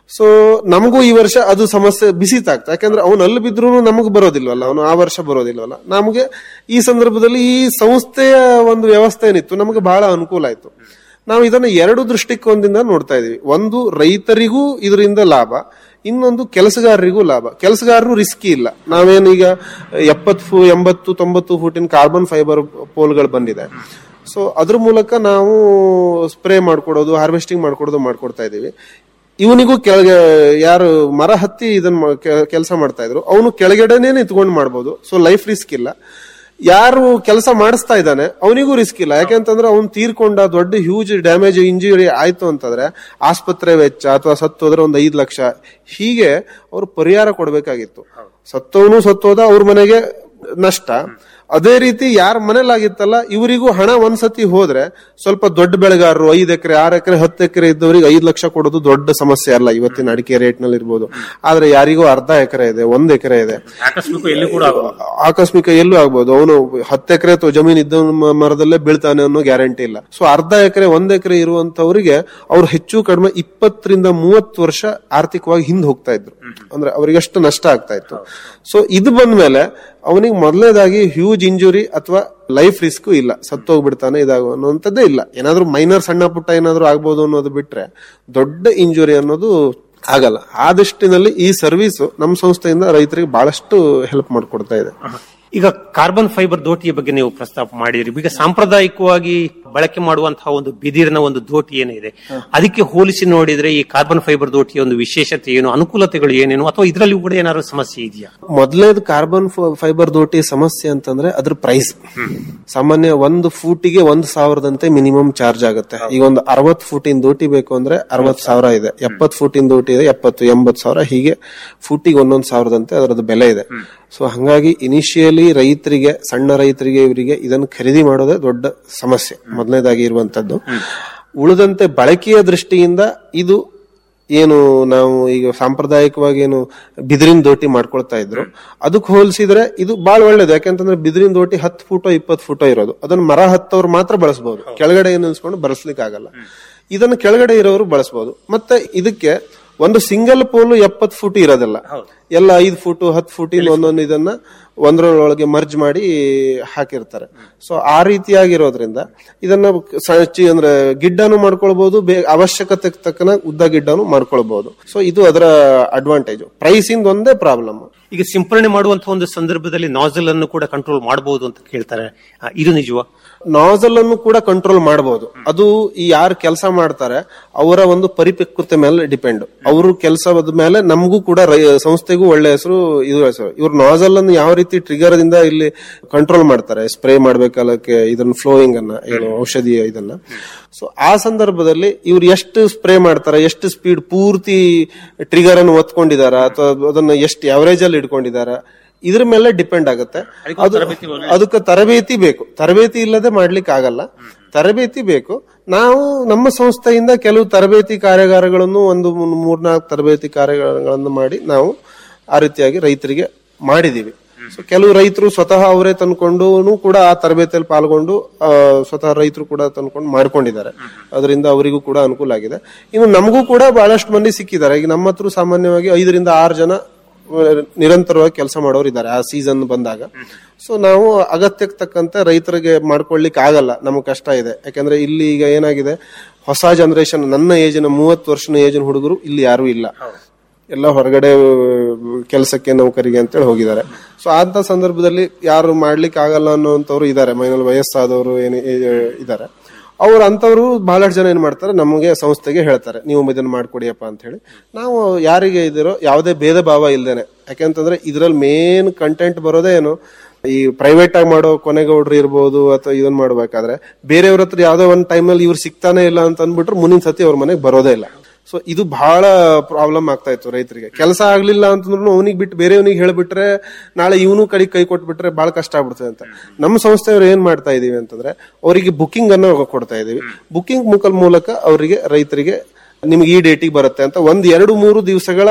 ಸೊ ನಮಗೂ ಈ ವರ್ಷ ಅದು ಸಮಸ್ಯೆ ಬಿಸಿತಾಗ್ತದೆ ಯಾಕಂದ್ರೆ ಅವನು ಅಲ್ಲಿ ಬಿದ್ರು ನಮಗೆ ಬರೋದಿಲ್ವಲ್ಲ ಅವನು ಆ ವರ್ಷ ಬರೋದಿಲ್ವಲ್ಲ ನಮಗೆ ಈ ಸಂದರ್ಭದಲ್ಲಿ ಈ ಸಂಸ್ಥೆಯ ಒಂದು ವ್ಯವಸ್ಥೆ ಏನಿತ್ತು ನಮಗೆ ಬಹಳ ಅನುಕೂಲ ಆಯ್ತು ನಾವು ಇದನ್ನ ಎರಡು ದೃಷ್ಟಿಕೋನದಿಂದ ನೋಡ್ತಾ ಇದೀವಿ ಒಂದು ರೈತರಿಗೂ ಇದರಿಂದ ಲಾಭ ಇನ್ನೊಂದು ಕೆಲಸಗಾರರಿಗೂ ಲಾಭ ಕೆಲಸಗಾರರು ರಿಸ್ಕಿ ಇಲ್ಲ ನಾವೇನೀಗ ಎಪ್ಪತ್ತು ಫು ಎಂಬತ್ತು ತೊಂಬತ್ತು ಫೂಟಿನ ಕಾರ್ಬನ್ ಫೈಬರ್ ಪೋಲ್ಗಳು ಬಂದಿದೆ ಸೊ ಅದ್ರ ಮೂಲಕ ನಾವು ಸ್ಪ್ರೇ ಮಾಡ್ಕೊಡೋದು ಹಾರ್ವೆಸ್ಟಿಂಗ್ ಮಾಡ್ಕೊಡೋದು ಮಾಡ್ಕೊಡ್ತಾ ಇದೀವಿ ಇವನಿಗೂ ಕೆಳಗೆ ಯಾರು ಮರ ಹತ್ತಿ ಇದನ್ನ ಕೆಲಸ ಮಾಡ್ತಾ ಇದ್ರು ಅವನು ಕೆಳಗಡೆನೆ ನಿಂತ್ಕೊಂಡು ಮಾಡ್ಬೋದು ಸೊ ಲೈಫ್ ರಿಸ್ಕ್ ಇಲ್ಲ ಯಾರು ಕೆಲಸ ಮಾಡಿಸ್ತಾ ಇದ್ದಾನೆ ಅವನಿಗೂ ರಿಸ್ಕ್ ಇಲ್ಲ ಯಾಕೆಂತಂದ್ರೆ ಅವ್ನು ತೀರ್ಕೊಂಡ ದೊಡ್ಡ ಹ್ಯೂಜ್ ಡ್ಯಾಮೇಜ್ ಇಂಜುರಿ ಆಯ್ತು ಅಂತಂದ್ರೆ ಆಸ್ಪತ್ರೆ ವೆಚ್ಚ ಅಥವಾ ಸತ್ತೋದ್ರೆ ಒಂದು ಐದು ಲಕ್ಷ ಹೀಗೆ ಅವ್ರು ಪರಿಹಾರ ಕೊಡಬೇಕಾಗಿತ್ತು ಸತ್ತವನು ಸತ್ತೋದ ಅವ್ರ ಮನೆಗೆ ನಷ್ಟ ಅದೇ ರೀತಿ ಯಾರ ಮನೇಲಾಗಿತ್ತಲ್ಲ ಇವರಿಗೂ ಹಣ ಒಂದ್ಸತಿ ಹೋದ್ರೆ ಸ್ವಲ್ಪ ದೊಡ್ಡ ಬೆಳೆಗಾರರು ಐದ್ ಎಕರೆ ಆರ್ ಎಕರೆ ಹತ್ತು ಎಕರೆ ಇದ್ದವರಿಗೆ ಐದ್ ಲಕ್ಷ ಕೊಡೋದು ದೊಡ್ಡ ಸಮಸ್ಯೆ ಅಲ್ಲ ಇವತ್ತಿನ ಅಡಿಕೆ ರೇಟ್ ನಲ್ಲಿ ಇರ್ಬೋದು ಆದ್ರೆ ಯಾರಿಗೂ ಅರ್ಧ ಎಕರೆ ಇದೆ ಒಂದ್ ಎಕರೆ ಇದೆ ಆಕಸ್ಮಿಕ ಎಲ್ಲಿ ಕೂಡ ಆಗೋದು. ಆಕಸ್ಮಿಕ ಎಲ್ಲೂ ಆಗ್ಬೋದು ಅವನು ಹತ್ತು ಎಕರೆ ಅಥವಾ ಜಮೀನ್ ಇದ್ದ ಮರದಲ್ಲೇ ಬೀಳ್ತಾನೆ ಅನ್ನೋ ಗ್ಯಾರಂಟಿ ಇಲ್ಲ ಸೊ ಅರ್ಧ ಎಕರೆ ಒಂದ್ ಎಕರೆ ಇರುವಂತವರಿಗೆ ಅವ್ರು ಹೆಚ್ಚು ಕಡಿಮೆ ಇಪ್ಪತ್ತರಿಂದ ಮೂವತ್ತು ವರ್ಷ ಆರ್ಥಿಕವಾಗಿ ಹಿಂದೆ ಹೋಗ್ತಾ ಇದ್ರು ಅಂದ್ರೆ ಅವರಿಗೆ ಅಷ್ಟು ನಷ್ಟ ಆಗ್ತಾ ಇತ್ತು ಸೊ ಇದು ಬಂದ್ಮೇಲೆ ಅವನಿಗೆ ಮೊದಲನೇದಾಗಿ ಹ್ಯೂಜ್ ಇಂಜುರಿ ಅಥವಾ ಲೈಫ್ ರಿಸ್ಕ್ ಇಲ್ಲ ಸತ್ತೋಗ್ಬಿಡ್ತಾನೆ ಇದಾಗೋ ಅನ್ನೋಂಥದ್ದೇ ಇಲ್ಲ ಏನಾದ್ರೂ ಮೈನರ್ ಸಣ್ಣ ಪುಟ್ಟ ಏನಾದ್ರೂ ಆಗ್ಬೋದು ಅನ್ನೋದು ಬಿಟ್ರೆ ದೊಡ್ಡ ಇಂಜುರಿ ಅನ್ನೋದು ಆಗಲ್ಲ ಆ ದೃಷ್ಟಿನಲ್ಲಿ ಈ ಸರ್ವಿಸ್ ನಮ್ಮ ಸಂಸ್ಥೆಯಿಂದ ರೈತರಿಗೆ ಬಹಳಷ್ಟು ಹೆಲ್ಪ್ ಮಾಡ್ಕೊಡ್ತಾ ಇದೆ ಈಗ ಕಾರ್ಬನ್ ಫೈಬರ್ ದೋಟಿಯ ಬಗ್ಗೆ ನೀವು ಪ್ರಸ್ತಾಪ ಮಾಡಿದ್ರಿ ಈಗ ಸಾಂಪ್ರದಾಯಿಕವಾಗಿ ಬಳಕೆ ಮಾಡುವಂತಹ ಒಂದು ಬಿದಿರಿನ ಒಂದು ದೋಟಿ ಏನಿದೆ ಅದಕ್ಕೆ ಹೋಲಿಸಿ ನೋಡಿದ್ರೆ ಈ ಕಾರ್ಬನ್ ಫೈಬರ್ ದೋಟಿಯ ಒಂದು ವಿಶೇಷತೆ ಏನು ಅನುಕೂಲತೆಗಳು ಏನೇನು ಅಥವಾ ಇದರಲ್ಲಿ ಕೂಡ ಏನಾದ್ರು ಸಮಸ್ಯೆ ಇದೆಯಾ ಮೊದಲನೇದು ಕಾರ್ಬನ್ ಫೈಬರ್ ದೋಟಿ ಸಮಸ್ಯೆ ಅಂತಂದ್ರೆ ಅದ್ರ ಪ್ರೈಸ್ ಸಾಮಾನ್ಯ ಒಂದು ಫೂಟಿಗೆ ಒಂದು ಸಾವಿರದಂತೆ ಮಿನಿಮಮ್ ಚಾರ್ಜ್ ಆಗುತ್ತೆ ಈಗ ಒಂದು ಅರವತ್ ಫೂಟಿನ ದೋಟಿ ಬೇಕು ಅಂದ್ರೆ ಅರವತ್ ಸಾವಿರ ಇದೆ ಎಪ್ಪತ್ ಫೂಟಿನ ದೋಟಿ ಇದೆ ಎಪ್ಪತ್ತು ಎಂಬತ್ ಸಾವಿರ ಹೀಗೆ ಫೂಟಿಗೆ ಒಂದೊಂದು ಸಾವಿರದಂತೆ ಅದರದ್ದು ಬೆಲೆ ಇದೆ ಸೊ ಹಂಗಾಗಿ ಇನಿಷಿಯಲಿ ರೈತರಿಗೆ ಸಣ್ಣ ರೈತರಿಗೆ ಇವರಿಗೆ ಇದನ್ನು ಖರೀದಿ ಮಾಡೋದೇ ದೊಡ್ಡ ಸಮಸ್ಯೆ ಮೊದಲನೇದಾಗಿ ಇರುವಂತದ್ದು ಉಳಿದಂತೆ ಬಳಕೆಯ ದೃಷ್ಟಿಯಿಂದ ಇದು ಏನು ನಾವು ಈಗ ಸಾಂಪ್ರದಾಯಿಕವಾಗಿ ಏನು ಬಿದಿರಿನ ದೋಟಿ ಮಾಡ್ಕೊಳ್ತಾ ಇದ್ರು ಅದಕ್ಕೆ ಹೋಲಿಸಿದ್ರೆ ಇದು ಬಹಳ ಒಳ್ಳೇದು ಯಾಕೆಂತಂದ್ರೆ ಬಿದಿರಿನ ದೋಟಿ ಹತ್ತು ಫೂಟೋ ಇಪ್ಪತ್ತು ಫೂಟೋ ಇರೋದು ಅದನ್ನ ಮರ ಹತ್ತವ್ರು ಮಾತ್ರ ಬಳಸಬಹುದು ಕೆಳಗಡೆ ಏನು ಅನ್ಸ್ಕೊಂಡು ಬಳಸ್ಲಿಕ್ಕೆ ಆಗಲ್ಲ ಇದನ್ನು ಕೆಳಗಡೆ ಇರೋರು ಬಳಸಬಹುದು ಮತ್ತೆ ಇದಕ್ಕೆ ಒಂದು ಸಿಂಗಲ್ ಪೋಲು ಎಪ್ಪತ್ತು ಫೂಟ್ ಇರೋದಿಲ್ಲ ಎಲ್ಲ ಐದು ಫೂಟು ಹತ್ತು ಫೂಟಿನ ಒಂದೊಂದು ಇದನ್ನ ಒಂದರೊಳಗೆ ಮರ್ಜ್ ಮಾಡಿ ಹಾಕಿರ್ತಾರೆ ಸೊ ಆ ರೀತಿಯಾಗಿರೋದ್ರಿಂದ ಇದನ್ನ ಸಚ್ಚಿ ಅಂದ್ರೆ ಗಿಡ್ಡನು ಮಾಡ್ಕೊಳ್ಬಹುದು ಬೇ ಅವಶ್ಯಕತೆ ತಕ್ಕನ ಉದ್ದ ಗಿಡ್ಡನು ಮಾಡ್ಕೊಳ್ಬಹುದು ಸೊ ಇದು ಅದರ ಅಡ್ವಾಂಟೇಜ್ ಪ್ರೈಸ್ ಇಂದ ಒಂದೇ ಪ್ರಾಬ್ಲಮ್ ಈಗ ಸಿಂಪರಣೆ ಮಾಡುವಂತಹ ಒಂದು ಸಂದರ್ಭದಲ್ಲಿ ನಾಸಲ್ ಅನ್ನು ಕೂಡ ಕಂಟ್ರೋಲ್ ಮಾಡಬಹುದು ಅಂತ ಕೇಳ್ತಾರೆ ಆ, ಇದು ನಿಜವಾ ನಾಸಲ್ ಅನ್ನು ಕೂಡ ಕಂಟ್ರೋಲ್ ಮಾಡಬಹುದು ಅದು ಈ ಯಾರು ಕೆಲಸ ಮಾಡ್ತಾರೆ ಅವರ ಒಂದು ಪರಿಪಕ್ವತೆ ಮೇಲೆ ಡಿಪೆಂಡ್ ಅವರು ಕೆಲಸದ ಮೇಲೆ ನಮಗೂ ಕೂಡ ರೈ- ಸಂಸ್ಥೆಗೂ ಒಳ್ಳೆ ಹೆಸರು ಇದು ಹೆಸರು ಇವ್ರು ನಾಸಲ್ ಅನ್ನು ಯಾವ ರೀತಿ ಟ್ರಿಗರ್ ದಿಂದ ಇಲ್ಲಿ ಕಂಟ್ರೋಲ್ ಮಾಡ್ತಾರೆ ಸ್ಪ್ರೇ ಮಾಡ್ಬೇಕಲ್ಲಕ್ಕೆ ಇದನ್ನ ಫ್ಲೋಯಿಂಗ್ ಅನ್ನ ಏನು ಔಷಧಿ ಇದನ್ನ ಸೊ ಆ ಸಂದರ್ಭದಲ್ಲಿ ಇವ್ರು ಎಷ್ಟು ಸ್ಪ್ರೇ ಮಾಡ್ತಾರೆ ಎಷ್ಟು ಸ್ಪೀಡ್ ಪೂರ್ತಿ ಟ್ರಿಗರ್ ಅನ್ನು ಒತ್ಕೊಂಡಿದಾರ ಅಥವಾ ಅದನ್ನ ಎಷ್ಟು ಅವರೇಜ್ ಅಲ್ಲಿ ಇಟ್ಕೊಂಡಿದಾರ ಇದ್ರ ಮೇಲೆ ಡಿಪೆಂಡ್ ಆಗುತ್ತೆ ಅದು ಅದಕ್ಕೆ ತರಬೇತಿ ಬೇಕು ತರಬೇತಿ ಇಲ್ಲದೆ ಮಾಡ್ಲಿಕ್ಕೆ ಆಗಲ್ಲ ತರಬೇತಿ ಬೇಕು ನಾವು ನಮ್ಮ ಸಂಸ್ಥೆಯಿಂದ ಕೆಲವು ತರಬೇತಿ ಕಾರ್ಯಾಗಾರಗಳನ್ನು ಒಂದು ಮೂ- ಮೂರ್ನಾಲ್ಕು ತರಬೇತಿ ಕಾರ್ಯಾಗಾರಗಳನ್ನು ಮಾಡಿ ನಾವು ಆ ರೀತಿಯಾಗಿ ರೈತರಿಗೆ ಮಾಡಿದೀವಿ ಸೊ ಕೆಲವು ರೈತರು ಸ್ವತಃ ಅವರೇ ತಂದ್ಕೊಂಡು ಕೂಡ ಆ ತರಬೇತಿಯಲ್ಲಿ ಪಾಲ್ಗೊಂಡು ಆ, ಸ್ವತಃ ರೈತರು ಕೂಡ ತಂದ್ಕೊಂಡು ಮಾಡ್ಕೊಂಡಿದ್ದಾರೆ ಅದರಿಂದ ಅವರಿಗೂ ಕೂಡ ಅನುಕೂಲ ಆಗಿದೆ ಇನ್ನು ನಮಗೂ ಕೂಡ ಬಹಳಷ್ಟು ಮಂದಿ ಸಿಕ್ಕಿದ್ದಾರೆ ಈಗ ನಮ್ಮ ಹತ್ರ ಸಾಮಾನ್ಯವಾಗಿ ಐದರಿಂದ ಆರು ಜನ ಆ, ನಿರಂತರವಾಗಿ ಕೆಲಸ ಮಾಡೋರು ಇದ್ದಾರೆ ಆ ಸೀಸನ್ ಬಂದಾಗ ಸೊ ನಾವು ಅಗತ್ಯಕ್ಕೆ ತಕ್ಕಂತೆ ರೈತರಿಗೆ ಮಾಡ್ಕೊಳ್ಲಿಕ್ಕೆ ಆಗಲ್ಲ ನಮಗೆ ಕಷ್ಟ ಇದೆ ಯಾಕಂದ್ರೆ ಇಲ್ಲಿ ಈಗ ಏನಾಗಿದೆ ಹೊಸ ಜನರೇಷನ್ ನನ್ನ ಏಜಿನ ಮೂವತ್ತು ವರ್ಷದ ಏಜಿನ ಹುಡುಗರು ಇಲ್ಲಿ ಯಾರು ಇಲ್ಲ ಎಲ್ಲ ಹೊರಗಡೆ ಕೆಲಸಕ್ಕೆ ನೌಕರಿಗೆ ಅಂತೇಳಿ ಹೋಗಿದ್ದಾರೆ ಸೊ ಅಂತ ಸಂದರ್ಭದಲ್ಲಿ ಯಾರು ಮಾಡ್ಲಿಕ್ಕೆ ಆಗಲ್ಲ ಅನ್ನೋಂಥವ್ರು ಇದ್ದಾರೆ ಮೈನಲ್ಲಿ ವಯಸ್ಸಾದವರು ಏನು ಇದ್ದಾರೆ ಅವ್ರು ಅಂತವ್ರು ಬಹಳಷ್ಟು ಜನ ಏನ್ ಮಾಡ್ತಾರೆ ನಮಗೆ ಸಂಸ್ಥೆಗೆ ಹೇಳ್ತಾರೆ ನೀವು ಇದನ್ನ ಮಾಡ್ಕೊಡಿಯಪ್ಪ ಅಂತ ಹೇಳಿ ನಾವು ಯಾರಿಗೆ ಇದಿರೋ ಯಾವುದೇ ಭೇದ ಭಾವ ಇಲ್ದೇನೆ ಯಾಕೆಂತಂದ್ರೆ ಇದ್ರಲ್ಲಿ ಮೇನ್ ಕಂಟೆಂಟ್ ಬರೋದೇ ಏನು ಈ ಪ್ರೈವೇಟ್ ಆಗಿ ಮಾಡೋ ಕೊನೆಗೌಡ್ರು ಇರ್ಬೋದು ಅಥವಾ ಇದನ್ನ ಮಾಡ್ಬೇಕಾದ್ರೆ ಬೇರೆಯವ್ರ ಹತ್ರ ಯಾವ್ದೋ ಒಂದ್ ಟೈಮಲ್ಲಿ ಇವ್ರು ಸಿಗ್ತಾನೆ ಇಲ್ಲ ಅಂತ ಅಂದ್ಬಿಟ್ರೆ ಮುಂದಿನ ಸತಿ ಅವ್ರ ಮನೆಗೆ ಬರೋದೇ ಇಲ್ಲ ಸೊ ಇದು ಬಹಳ ಪ್ರಾಬ್ಲಮ್ ಆಗ್ತಾ ಇತ್ತು ರೈತರಿಗೆ ಕೆಲಸ ಆಗ್ಲಿಲ್ಲ ಅಂತಂದ್ರು ಅವನಿಗೆ ಬಿಟ್ಟು ಬೇರೆಯವನಿಗೆ ಹೇಳ್ಬಿಟ್ರೆ ನಾಳೆ ಇವನು ಕಡೆ ಕೈ ಕೊಟ್ಬಿಟ್ರೆ ಬಹಳ ಕಷ್ಟ ಆಗ್ಬಿಡ್ತದೆ ಅಂತ ನಮ್ಮ ಸಂಸ್ಥೆಯವರು ಏನ್ ಮಾಡ್ತಾ ಇದೀವಿ ಅಂತಂದ್ರೆ ಅವರಿಗೆ ಬುಕಿಂಗ್ ಅನ್ನು ಕೊಡ್ತಾ ಇದೀವಿ ಬುಕಿಂಗ್ ಮುಖ ಮೂಲಕ ಅವರಿಗೆ ರೈತರಿಗೆ ನಿಮ್ಗೆ ಈ ಡೇಟಿಗೆ ಬರುತ್ತೆ ಅಂತ ಒಂದ್ ಎರಡು ಮೂರು ದಿವಸಗಳ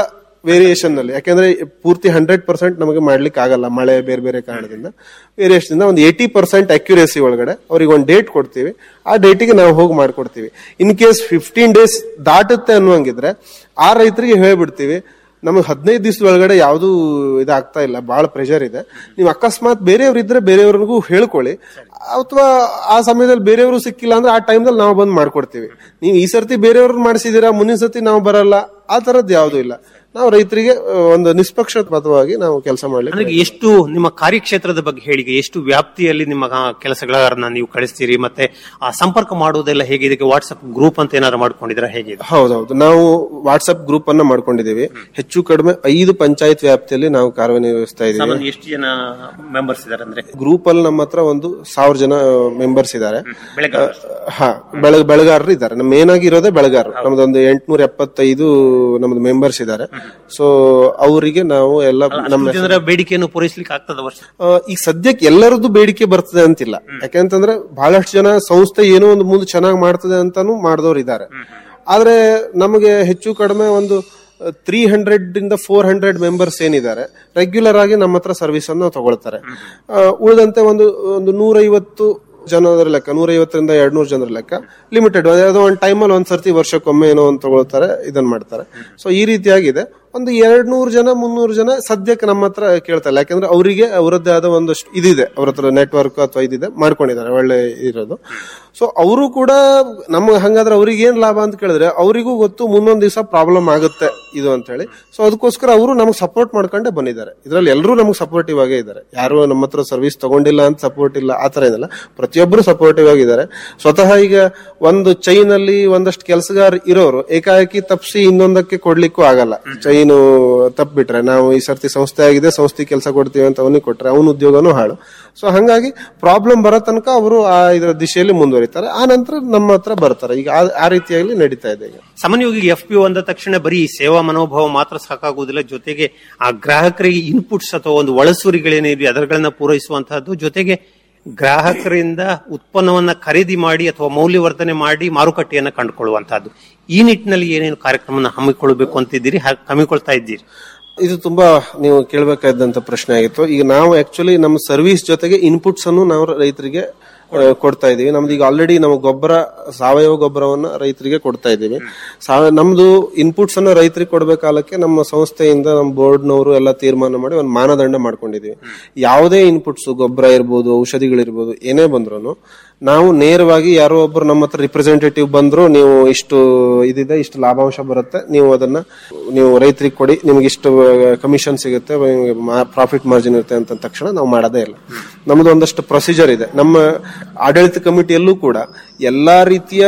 ವೇರಿಯೇಷನ್ ನಲ್ಲಿ ಯಾಕಂದ್ರೆ ಪೂರ್ತಿ ಹಂಡ್ರೆಡ್ ಪರ್ಸೆಂಟ್ ನಮಗೆ ಮಾಡ್ಲಿಕ್ಕೆ ಆಗಲ್ಲ ಮಳೆ ಬೇರೆ ಬೇರೆ ಕಾರಣದಿಂದ ವೇರಿಯೇಷನ್ ಒಂದು ಏಯ್ಟಿ ಪರ್ಸೆಂಟ್ ಅಕ್ಯುರೇಸಿ ಒಳಗಡೆ ಅವ್ರಿಗೆ ಒಂದು ಡೇಟ್ ಕೊಡ್ತೀವಿ ಆ ಡೇಟಿಗೆ ನಾವು ಹೋಗಿ ಮಾಡ್ಕೊಡ್ತೀವಿ ಇನ್ ಕೇಸ್ ಫಿಫ್ಟೀನ್ ಡೇಸ್ ದಾಟುತ್ತೆ ಅನ್ನುವಂಗಿದ್ರೆ ಆ ರೈತರಿಗೆ ಹೇಳ್ಬಿಡ್ತೀವಿ ನಮಗೆ ಹದಿನೈದು ದಿವಸದ ಒಳಗಡೆ ಯಾವುದು ಇದಾಗ್ತಾ ಇಲ್ಲ ಬಹಳ ಪ್ರೆಷರ್ ಇದೆ ನೀವು ಅಕಸ್ಮಾತ್ ಬೇರೆಯವ್ರು ಇದ್ರೆ ಬೇರೆಯವ್ರಿಗೂ ಹೇಳ್ಕೊಳ್ಳಿ ಅಥವಾ ಆ ಸಮಯದಲ್ಲಿ ಬೇರೆಯವರು ಸಿಕ್ಕಿಲ್ಲ ಅಂದ್ರೆ ಆ ಟೈಮ್ದಲ್ಲಿ ನಾವು ಬಂದು ಮಾಡ್ಕೊಡ್ತೀವಿ ನೀವು ಈ ಸರ್ತಿ ಬೇರೆಯವ್ರು ಮಾಡಿಸಿದೀರಾ ಮುಂದಿನ ಸರ್ತಿ ನಾವು ಬರಲ್ಲ ಆ ತರದ್ದು ಯಾವುದು ಇಲ್ಲ ನಾವು ರೈತರಿಗೆ ಆ, ಒಂದು ನಿಷ್ಪಕ್ಷಪಾತವಾಗಿ ನಾವು ಕೆಲಸ ಮಾಡ್ಲಿಕ್ಕೆ ನನಗೆ ಎಷ್ಟು ನಿಮ್ಮ ಕಾರ್ಯಕ್ಷೇತ್ರದ ಬಗ್ಗೆ ಹೇಳಿ ಎಷ್ಟು ವ್ಯಾಪ್ತಿಯಲ್ಲಿ ನಿಮ್ಮ ಆ, ಕೆಲಸಗಳನ್ನ ನೀವು ಕಳಿಸ್ತೀರಿ ಮತ್ತೆ ಆ ಸಂಪರ್ಕ ಮಾಡುವುದೆಲ್ಲ ಹೇಗೆ ಇದಕ್ಕೆ ವಾಟ್ಸ್ಆಪ್ ಗ್ರೂಪ್ ಅಂತ ಏನಾದ್ರು ಮಾಡ್ಕೊಂಡಿದ್ರೆ ಹೇಗೆ ಹೌದೌದು ನಾವು ವಾಟ್ಸ್ಆಪ್ ಗ್ರೂಪ್ ಅನ್ನ ಮಾಡ್ಕೊಂಡಿದೀವಿ ಹೆಚ್ಚು ಕಡಿಮೆ ಐದು ಪಂಚಾಯತ್ ವ್ಯಾಪ್ತಿಯಲ್ಲಿ ನಾವು ಕಾರ್ಯನಿರ್ವಹಿಸ್ತಾ ಇದ್ದೀವಿ ಸಾಮಾನ್ಯ ಎಷ್ಟು ಜನ ಮೆಂಬರ್ಸ್ ಇದಾರೆ ಅಂದ್ರೆ ಗ್ರೂಪ್ ಅಲ್ಲಿ ನಮ್ಮ ಹತ್ರ ಒಂದು ಸಾವಿರ ಜನ ಮೆಂಬರ್ಸ್ ಇದ್ದಾರೆ ಬೆಳೆಗಾರರು. ಹಾ ಬೆಳ ಬೆಳೆಗಾರರು ಇದ್ದಾರೆ ನಮ್ಮ ಮೇನ್ ಆಗಿ ಇರೋದೇ ಬೆಳೆಗಾರರು ನಮ್ದೊಂದು ಎಂಟ್ನೂರ ಎಪ್ಪತ್ತೈದು ನಮ್ದು ಮೆಂಬರ್ಸ್ ಇದ್ದಾರೆ ಸೊ ಅವರಿಗೆ ನಾವು ಎಲ್ಲ ನಮ್ಮ ಅಷ್ಟು ಜನರ ಬೇಡಿಕೆಯನ್ನು ಪೂರೈಸಲಿಕ್ಕೆ ಆಗ್ತದ ವರ್ಷ ಆ, ಈಗ ಸದ್ಯಕ್ಕೆ ಎಲ್ಲರದ್ದು ಬೇಡಿಕೆ ಬರ್ತದೆ ಅಂತಿಲ್ಲ ಯಾಕೆಂತಂದ್ರೆ ಬಹಳಷ್ಟು ಜನ ಸಂಸ್ಥೆ ಏನೋ ಒಂದು ಮುಂದೆ ಚೆನ್ನಾಗಿ ಮಾಡ್ತದೆ ಅಂತಾನು ಮಾಡಿದವ್ರು ಇದ್ದಾರೆ ಆದ್ರೆ ನಮಗೆ ಹೆಚ್ಚು ಕಡಿಮೆ ಒಂದು ತ್ರೀ ಹಂಡ್ರೆಡ್ ಇಂದ ಫೋರ್ ಹಂಡ್ರೆಡ್ ಮೆಂಬರ್ಸ್ ಏನಿದ್ದಾರೆ ರೆಗ್ಯುಲರ್ ಆಗಿ ನಮ್ಮ ಹತ್ರ ಸರ್ವಿಸ್ ಅನ್ನು ತಗೊಳ್ತಾರೆ ಆ, ಉಳಿದಂತೆ ಒಂದು ಒಂದು ನೂರೈವತ್ತು ಜನರ ಲೆಕ್ಕ ನೂರೈವತ್ತರಿಂದ ಎರಡ್ ನೂರು ಜನರ ಲೆಕ್ಕ ಲಿಮಿಟೆಡ್ ಯಾವುದೋ ಒಂದು ಟೈಮಲ್ಲಿ ಒಂದ್ ಸರ್ತಿ ವರ್ಷಕ್ಕೊಮ್ಮೆ ಏನೋ ಒಂದು ತಗೊಳ್ತಾರೆ ಇದನ್ನ ಮಾಡ್ತಾರೆ ಸೊ ಈ ರೀತಿಯಾಗಿದೆ ಒಂದು ಎರಡ್ ನೂರು ಜನ ಮುನ್ನೂರು ಜನ ಸದ್ಯಕ್ಕೆ ನಮ್ಮ ಹತ್ರ ಕೇಳ್ತಾ ಇಲ್ಲ ಯಾಕಂದ್ರೆ ಅವರಿಗೆ ಅವರದ್ದೇ ಆದ ಒಂದಷ್ಟು ಇದಿದೆ ಅವ್ರ ಹತ್ರ ನೆಟ್ವರ್ಕ್ ಅಥವಾ ಇದಿದೆ ಮಾಡ್ಕೊಂಡಿದ್ದಾರೆ ಒಳ್ಳೆ ಇರೋದು ಸೊ ಅವರು ಕೂಡ ನಮ್ಗೆ ಹಂಗಾದ್ರೆ ಅವ್ರಿಗೆ ಏನ್ ಲಾಭ ಅಂತ ಕೇಳಿದ್ರೆ ಅವರಿಗೂ ಗೊತ್ತು ಮುಂದೊಂದ್ ದಿವಸ ಪ್ರಾಬ್ಲಮ್ ಆಗುತ್ತೆ ಇದು ಅಂತ ಹೇಳಿ ಸೊ ಅದಕ್ಕೋಸ್ಕರ ಅವರು ನಮ್ಗೆ ಸಪೋರ್ಟ್ ಮಾಡ್ಕೊಂಡೇ ಬಂದಿದ್ದಾರೆ ಇದ್ರಲ್ಲಿ ಎಲ್ಲರೂ ನಮ್ಗೆ ಸಪೋರ್ಟಿವ್ ಆಗೇ ಇದ್ದಾರೆ ಯಾರು ನಮ್ಮ ಹತ್ರ ಸರ್ವಿಸ್ ತಗೊಂಡಿಲ್ಲ ಅಂತ ಸಪೋರ್ಟ್ ಇಲ್ಲ ಆ ತರ ಏನಿಲ್ಲ ಪ್ರತಿಯೊಬ್ಬರು ಸಪೋರ್ಟಿವ್ ಆಗಿದ್ದಾರೆ ಸ್ವತಃ ಈಗ ಒಂದು ಚೈನ್ ಅಲ್ಲಿ ಒಂದಷ್ಟು ಕೆಲಸಗಾರ ಇರೋರು ಏಕಾಏಕಿ ತಪ್ಪಿಸಿ ಇನ್ನೊಂದಕ್ಕೆ ಕೊಡ್ಲಿಕ್ಕೂ ಆಗಲ್ಲ ಚೈನು ತಪ್ಪಿಬಿಟ್ರೆ ನಾವು ಈ ಸರ್ತಿ ಸಂಸ್ಥೆ ಆಗಿದೆ ಸಂಸ್ಥೆ ಕೆಲಸ ಕೊಡ್ತೀವಿ ಅಂತ ಅವನಿಗೆ ಕೊಟ್ರೆ ಅವನ ಉದ್ಯೋಗನೂ ಹಾಳು ಸೊ ಹಂಗಾಗಿ ಪ್ರಾಬ್ಲಮ್ ಬರೋ ತನಕ ಅವರು ಆ ಇದರ ದಿಶೆಯಲ್ಲಿ ಮುಂದುವರಿತಾರೆ ಆ ನಂತರ ನಮ್ಮ ಹತ್ರ ಬರ್ತಾರೆ ಈಗ ಆ- ಆ ರೀತಿಯಾಗಿ ನಡೀತಾ ಇದೆ ಈಗ ಸಾಮಾನ್ಯವಾಗಿ ಎಫ್ ಪಿ ಅಂದ ತಕ್ಷಣ ಬರೀ ಸೇವಾ ಮನೋಭಾವ ಮಾತ್ರ ಸಾಕಾಗುವುದಿಲ್ಲ ಜೊತೆಗೆ ಆ ಗ್ರಾಹಕರಿಗೆ ಇನ್ಪುಟ್ಸ್ ಅಥವಾ ಒಂದು ಒಳಸೂರಿಗಳೇನಿವೆ ಅದರಗಳನ್ನ ಪೂರೈಸುವಂತಹದ್ದು ಜೊತೆಗೆ ಗ್ರಾಹಕರಿಂದ ಉತ್ಪನ್ನವನ್ನ ಖರೀದಿ ಮಾಡಿ ಅಥವಾ ಮೌಲ್ಯವರ್ಧನೆ ಮಾಡಿ ಮಾರುಕಟ್ಟೆಯನ್ನ ಕಂಡುಕೊಳ್ಳುವಂತಹದ್ದು ಈ ನಿಟ್ಟಿನಲ್ಲಿ ಏನೇನು ಕಾರ್ಯಕ್ರಮನ ಹಮ್ಮಿಕೊಳ್ಳಬೇಕು ಅಂತಿದ್ದೀರಿ ಹಾಗೆ ಹಮ್ಮಿಕೊಳ್ತಾ ಇದ್ದೀರಿ ಇದು ತುಂಬಾ ನೀವು ಕೇಳಬೇಕಾದಂತ ಪ್ರಶ್ನೆ ಆಗಿತ್ತು ಈಗ ನಾವು ಆಕ್ಚುಲಿ ನಮ್ಮ ಸರ್ವಿಸ್ ಜೊತೆಗೆ ಇನ್ಪುಟ್ಸ್ ಅನ್ನು ನಾವು ರೈತರಿಗೆ ಆ, ಕೊಡ್ತಾ ಇದೀವಿ ನಮ್ದು ಈಗ ಆಲ್ರೆಡಿ ನಮ್ಮ ಗೊಬ್ಬರ ಸಾವಯವ ಗೊಬ್ಬರವನ್ನ ರೈತರಿಗೆ ಕೊಡ್ತಾ ಇದೀವಿ ಸಾವ ನಮ್ದು ಇನ್ಪುಟ್ಸ್ ಅನ್ನ ರೈತರಿಗೆ ಕೊಡ್ಬೇಕಾಲಕ್ಕೆ ನಮ್ಮ ಸಂಸ್ಥೆಯಿಂದ ನಮ್ಮ ಬೋರ್ಡ್ನವರು ಎಲ್ಲ ತೀರ್ಮಾನ ಮಾಡಿ ಒಂದು ಮಾನದಂಡ ಮಾಡ್ಕೊಂಡಿದೀವಿ ಯಾವುದೇ ಇನ್ಪುಟ್ಸ್ ಗೊಬ್ಬರ ಇರ್ಬೋದು ಔಷಧಿಗಳಿರ್ಬೋದು ಏನೇ ಬಂದ್ರು ನಾವು ನೇರವಾಗಿ ಯಾರೋ ಒಬ್ರು ನಮ್ಮ ಹತ್ರ ರಿಪ್ರೆಸೆಂಟೇಟಿವ್ ಬಂದ್ರು ನೀವು ಇಷ್ಟು ಇದಿದೆ ಇಷ್ಟು ಲಾಭಾಂಶ ಬರುತ್ತೆ ನೀವು ಅದನ್ನ ನೀವು ರೈತರಿಗೆ ಕೊಡಿ ನಿಮ್ಗೆ ಇಷ್ಟು ಕಮಿಷನ್ ಸಿಗುತ್ತೆ ಪ್ರಾಫಿಟ್ ಮಾರ್ಜಿನ್ ಇರುತ್ತೆ ಅಂತ ತಕ್ಷಣ ನಾವು ಮಾಡೋದೇ ಇಲ್ಲ ನಮ್ದು ಒಂದಷ್ಟು ಪ್ರೊಸೀಜರ್ ಇದೆ ನಮ್ಮ ಆಡಳಿತ ಕಮಿಟಿಯಲ್ಲೂ ಕೂಡ ಎಲ್ಲಾ ರೀತಿಯ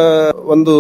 ಒಂದು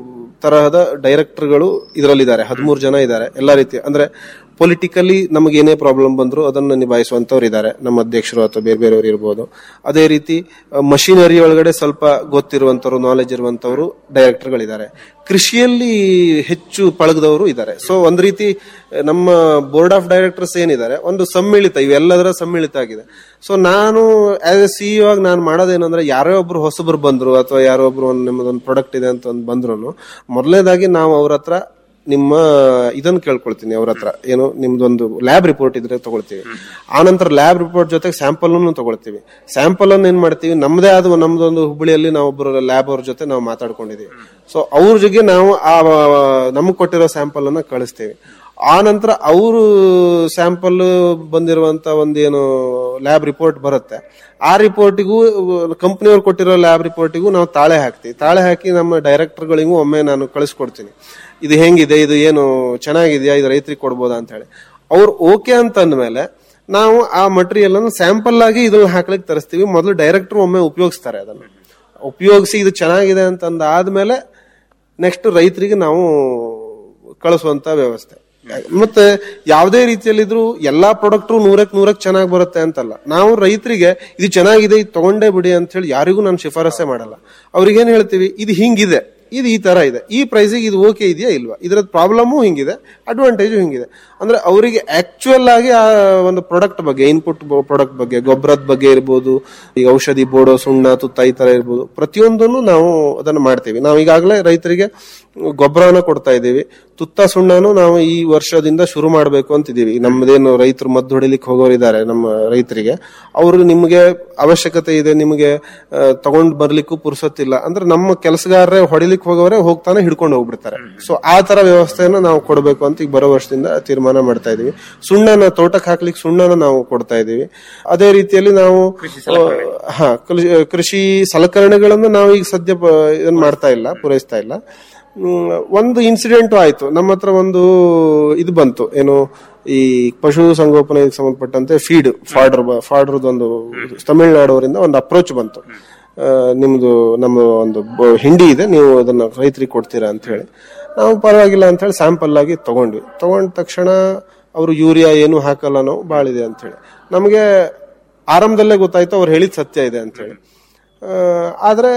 ತರಹದ ಡೈರೆಕ್ಟರ್ಗಳು ಇದರಲ್ಲಿದ್ದಾರೆ ಹದಿಮೂರು ಜನ ಇದ್ದಾರೆ ಎಲ್ಲಾ ರೀತಿಯ ಅಂದ್ರೆ ಪೊಲಿಟಿಕಲಿ ನಮಗೆ ಏನೇ ಪ್ರಾಬ್ಲಮ್ ಬಂದ್ರು ಅದನ್ನು ನಿಭಾಯಿಸುವಂತವ್ರು ಇದ್ದಾರೆ ನಮ್ಮ ಅಧ್ಯಕ್ಷರು ಅಥವಾ ಬೇರೆ ಬೇರೆಯವರು ಇರ್ಬೋದು ಅದೇ ರೀತಿ ಮಷಿನರಿ ಒಳಗಡೆ ಸ್ವಲ್ಪ ಗೊತ್ತಿರುವಂತವ್ರು ನಾಲೆಜ್ ಇರುವಂತವರು ಡೈರೆಕ್ಟರ್ಗಳಿದ್ದಾರೆ ಕೃಷಿಯಲ್ಲಿ ಹೆಚ್ಚು ಪಳಗದವರು ಇದ್ದಾರೆ ಸೊ ಒಂದ್ ರೀತಿ ಅಹ್, ನಮ್ಮ ಬೋರ್ಡ್ ಆಫ್ ಡೈರೆಕ್ಟರ್ಸ್ ಏನಿದ್ದಾರೆ ಒಂದು ಸಮ್ಮಿಳಿತ ಇವೆಲ್ಲದರ ಸಮ್ಮಿಳಿತ ಆಗಿದೆ ಸೊ ನಾನು ಆಸ್ ಎ ಸಿಇಒ ಆಗಿ ನಾನು ಮಾಡೋದೇನಂದ್ರೆ ಯಾರೋ ಒಬ್ರು ಹೊಸಬ್ರು ಬಂದ್ರು ಅಥವಾ ಯಾರೋ ಒಬ್ರು ಒಂದು ನಿಮ್ಮದೊಂದು ಪ್ರಾಡಕ್ಟ್ ಇದೆ ಅಂತ ಒಂದು ಬಂದ್ರು ಮೊದಲನೇದಾಗಿ ನಾವು ಅವ್ರ ಹತ್ರ ನಿಮ್ಮ ಇದನ್ನ ಕೇಳ್ಕೊಳ್ತೀನಿ ಅವ್ರ ಹತ್ರ ಏನು ನಿಮ್ದೊಂದು ಲ್ಯಾಬ್ ರಿಪೋರ್ಟ್ ಇದ್ರೆ ತಗೊಳ್ತೀವಿ ಆ ನಂತರ ಲ್ಯಾಬ್ ರಿಪೋರ್ಟ್ ಜೊತೆಗೆ ಸ್ಯಾಂಪಲ್ ಅನ್ನು ತಗೊಳ್ತೀವಿ ಸ್ಯಾಂಪಲ್ ಅನ್ನು ಏನ್ ಮಾಡ್ತೀವಿ ನಮ್ದೇ ಆದ ನಮ್ದೊಂದು ಹುಬ್ಬಳ್ಳಿಯಲ್ಲಿ ನಾವು ಒಬ್ಬರು ಲ್ಯಾಬ್ ಅವ್ರ ಜೊತೆ ನಾವು ಮಾತಾಡ್ಕೊಂಡಿದೀವಿ ಸೊ ಅವ್ರ ಜೊತೆ ನಾವು ಆ ನಮಗೆ ಕೊಟ್ಟಿರೋ ಸ್ಯಾಂಪಲ್ ಅನ್ನ ಕಳಿಸ್ತೀವಿ ಆ ನಂತರ ಅವರು ಸ್ಯಾಂಪಲ್ ಬಂದಿರುವಂತ ಒಂದೇನು ಲ್ಯಾಬ್ ರಿಪೋರ್ಟ್ ಬರುತ್ತೆ ಆ ರಿಪೋರ್ಟಿಗೂ ಕಂಪ್ನಿಯವ್ರು ಕೊಟ್ಟಿರೋ ಲ್ಯಾಬ್ ರಿಪೋರ್ಟಿಗೂ ನಾವು ತಾಳೆ ಹಾಕ್ತಿವಿ ತಾಳೆ ಹಾಕಿ ನಮ್ಮ ಡೈರೆಕ್ಟರ್ಗಳಿಗೂ ಒಮ್ಮೆ ನಾನು ಕಳಿಸ್ಕೊಡ್ತೀನಿ ಇದು ಹೆಂಗಿದೆ ಇದು ಏನು ಚೆನ್ನಾಗಿದೆಯಾ ಇದು ರೈತರಿಗೆ ಕೊಡ್ಬೋದಾ ಅಂತ ಹೇಳಿ ಅವ್ರು ಓಕೆ ಅಂತ ಅಂದ್ಮೇಲೆ ನಾವು ಆ ಮಟೀರಿಯಲ್ ಅನ್ನು ಸ್ಯಾಂಪಲ್ ಆಗಿ ಇದನ್ನ ಹಾಕ್ಲಿಕ್ಕೆ ತರಿಸ್ತೀವಿ ಮೊದಲು ಡೈರೆಕ್ಟರ್ ಒಮ್ಮೆ ಉಪಯೋಗಿಸ್ತಾರೆ ಅದನ್ನು ಉಪಯೋಗಿಸಿ ಇದು ಚೆನ್ನಾಗಿದೆ ಅಂತಂದ ಆದ್ಮೇಲೆ ನೆಕ್ಸ್ಟ್ ರೈತರಿಗೆ ನಾವು ಕಳಿಸುವಂತ ವ್ಯವಸ್ಥೆ ಮತ್ತೆ ಯಾವುದೇ ರೀತಿಯಲ್ಲಿದ್ರು ಎಲ್ಲಾ ಪ್ರಾಡಕ್ಟ್ ನೂರಕ್ ನೂರಕ್ ಚೆನ್ನಾಗಿ ಬರುತ್ತೆ ಅಂತಲ್ಲ ನಾವು ರೈತರಿಗೆ ಇದು ಚೆನ್ನಾಗಿದೆ ಇದು ತಗೊಂಡೇ ಬಿಡಿ ಅಂತ ಹೇಳಿ ಯಾರಿಗೂ ನಾನು ಶಿಫಾರಸೆ ಮಾಡಲ್ಲ ಅವ್ರಿಗೆ ಏನ್ ಹೇಳ್ತೀವಿ ಇದು ಹಿಂಗಿದೆ ಇದು ಈ ತರ ಇದೆ ಈ ಪ್ರೈಸಿಗೆ ಇದು ಓಕೆ ಇದೆಯಾ ಇಲ್ವಾ ಇದರ ಪ್ರಾಬ್ಲಮ್ಮು ಹಿಂಗಿದೆ ಅಡ್ವಾಂಟೇಜು ಹಿಂಗಿದೆ ಅಂದ್ರೆ ಅವರಿಗೆ ಆಕ್ಚುಯಲ್ ಆಗಿ ಆ ಒಂದು ಪ್ರಾಡಕ್ಟ್ ಬಗ್ಗೆ ಇನ್ಪುಟ್ ಪ್ರಾಡಕ್ಟ್ ಬಗ್ಗೆ ಗೊಬ್ಬರದ ಬಗ್ಗೆ ಇರ್ಬೋದು ಈಗ ಔಷಧಿ ಬೋಡೋ ಸುಣ್ಣ ತುತ್ತ ಈ ತರ ಇರ್ಬೋದು ಪ್ರತಿಯೊಂದನ್ನು ನಾವು ಅದನ್ನ ಮಾಡ್ತೀವಿ ನಾವು ಈಗಾಗಲೇ ರೈತರಿಗೆ ಗೊಬ್ಬರನ ಕೊಡ್ತಾ ಇದ್ದೀವಿ ತುತ್ತ ಸುಣ್ಣನು ನಾವು ಈ ವರ್ಷದಿಂದ ಶುರು ಮಾಡಬೇಕು ಅಂತಿದ್ದೀವಿ ನಮ್ಮದೇನು ರೈತರು ಮದ್ದು ಹೊಡಿಲಿಕ್ಕೆ ಹೋಗೋರಿದ್ದಾರೆ ನಮ್ಮ ರೈತರಿಗೆ ಅವರು ನಿಮಗೆ ಅವಶ್ಯಕತೆ ಇದೆ ನಿಮಗೆ ಆ, ತಗೊಂಡ್ ಬರ್ಲಿಕ್ಕೂ ಪುರ್ಸೊತ್ತಿಲ್ಲ ಅಂದ್ರೆ ನಮ್ಮ ಕೆಲಸಗಾರರೇ ಹೊಡಿಲಿಕ್ಕೆ ಹೋಗೋರೆ ಹೋಗ್ತಾನೆ ಹಿಡ್ಕೊಂಡು ಹೋಗ್ಬಿಡ್ತಾರೆ ಸೊ ಆ ತರ ವ್ಯವಸ್ಥೆಯನ್ನ ನಾವು ಕೊಡಬೇಕು ಅಂತ ಈಗ ಬರೋ ವರ್ಷದಿಂದ ತೀರ್ಮಾನ ಮಾಡ್ತಾ ಇದೀವಿ ಸುಣ್ಣನ ತೋಟಕ್ಕೆ ಹಾಕ್ಲಿಕ್ಕೆ ಸುಣ್ಣನ ನಾವು ಕೊಡ್ತಾ ಇದೀವಿ ಅದೇ ರೀತಿಯಲ್ಲಿ ನಾವು ಆ, ಹಾ ಕೃಷಿ- ಕೃಷಿ ಸಲಕರಣೆಗಳನ್ನು ನಾವು ಈಗ ಸದ್ಯ ಪ- ಇದನ್ನ ಮಾಡ್ತಾ ಇಲ್ಲ ಪೂರೈಸ್ತಾ ಇಲ್ಲ ಹ್ಮ್, ಒಂದು ಇನ್ಸಿಡೆಂಟ್ ಆಯ್ತು ನಮ್ಮ ಹತ್ರ ಒಂದು ಇದು ಬಂತು ಏನು ಈ ಪಶು ಸಂಗೋಪನೆಗೆ ಸಂಬಂಧಪಟ್ಟಂತೆ ಫೀಡ್ ಫಾರ್ಡರ್ ಫಾರ್ಡರ್ದು ಒಂದು ತಮಿಳುನಾಡವರಿಂದ ಒಂದು ಅಪ್ರೋಚ್ ಬಂತು ಆ, ನಿಮ್ದು ನಮ್ಮ ಒಂದು ಬ- ಹಿಂಡಿ ಇದೆ ನೀವು ಅದನ್ನ ರೈತರಿಗೆ ಕೊಡ್ತೀರಾ ಅಂತ ಹೇಳಿ ನಾವು ಪರವಾಗಿಲ್ಲ ಅಂತ ಹೇಳಿ ಸ್ಯಾಂಪಲ್ ಆಗಿ ತಗೊಂಡ್ವಿ ತಗೊಂಡ ತಕ್ಷಣ ಅವರು ಯೂರಿಯಾ ಏನು ಹಾಕಲ್ಲ ನಾವು ಬಾಳಿದೆ ಅಂತ ಹೇಳಿ ನಮಗೆ ಆರಂಭದಲ್ಲೇ ಗೊತ್ತಾಯ್ತು ಅವ್ರು ಹೇಳಿದ ಸತ್ಯ ಇದೆ ಅಂತ ಹೇಳಿ ಆ, ಆದ್ರೆ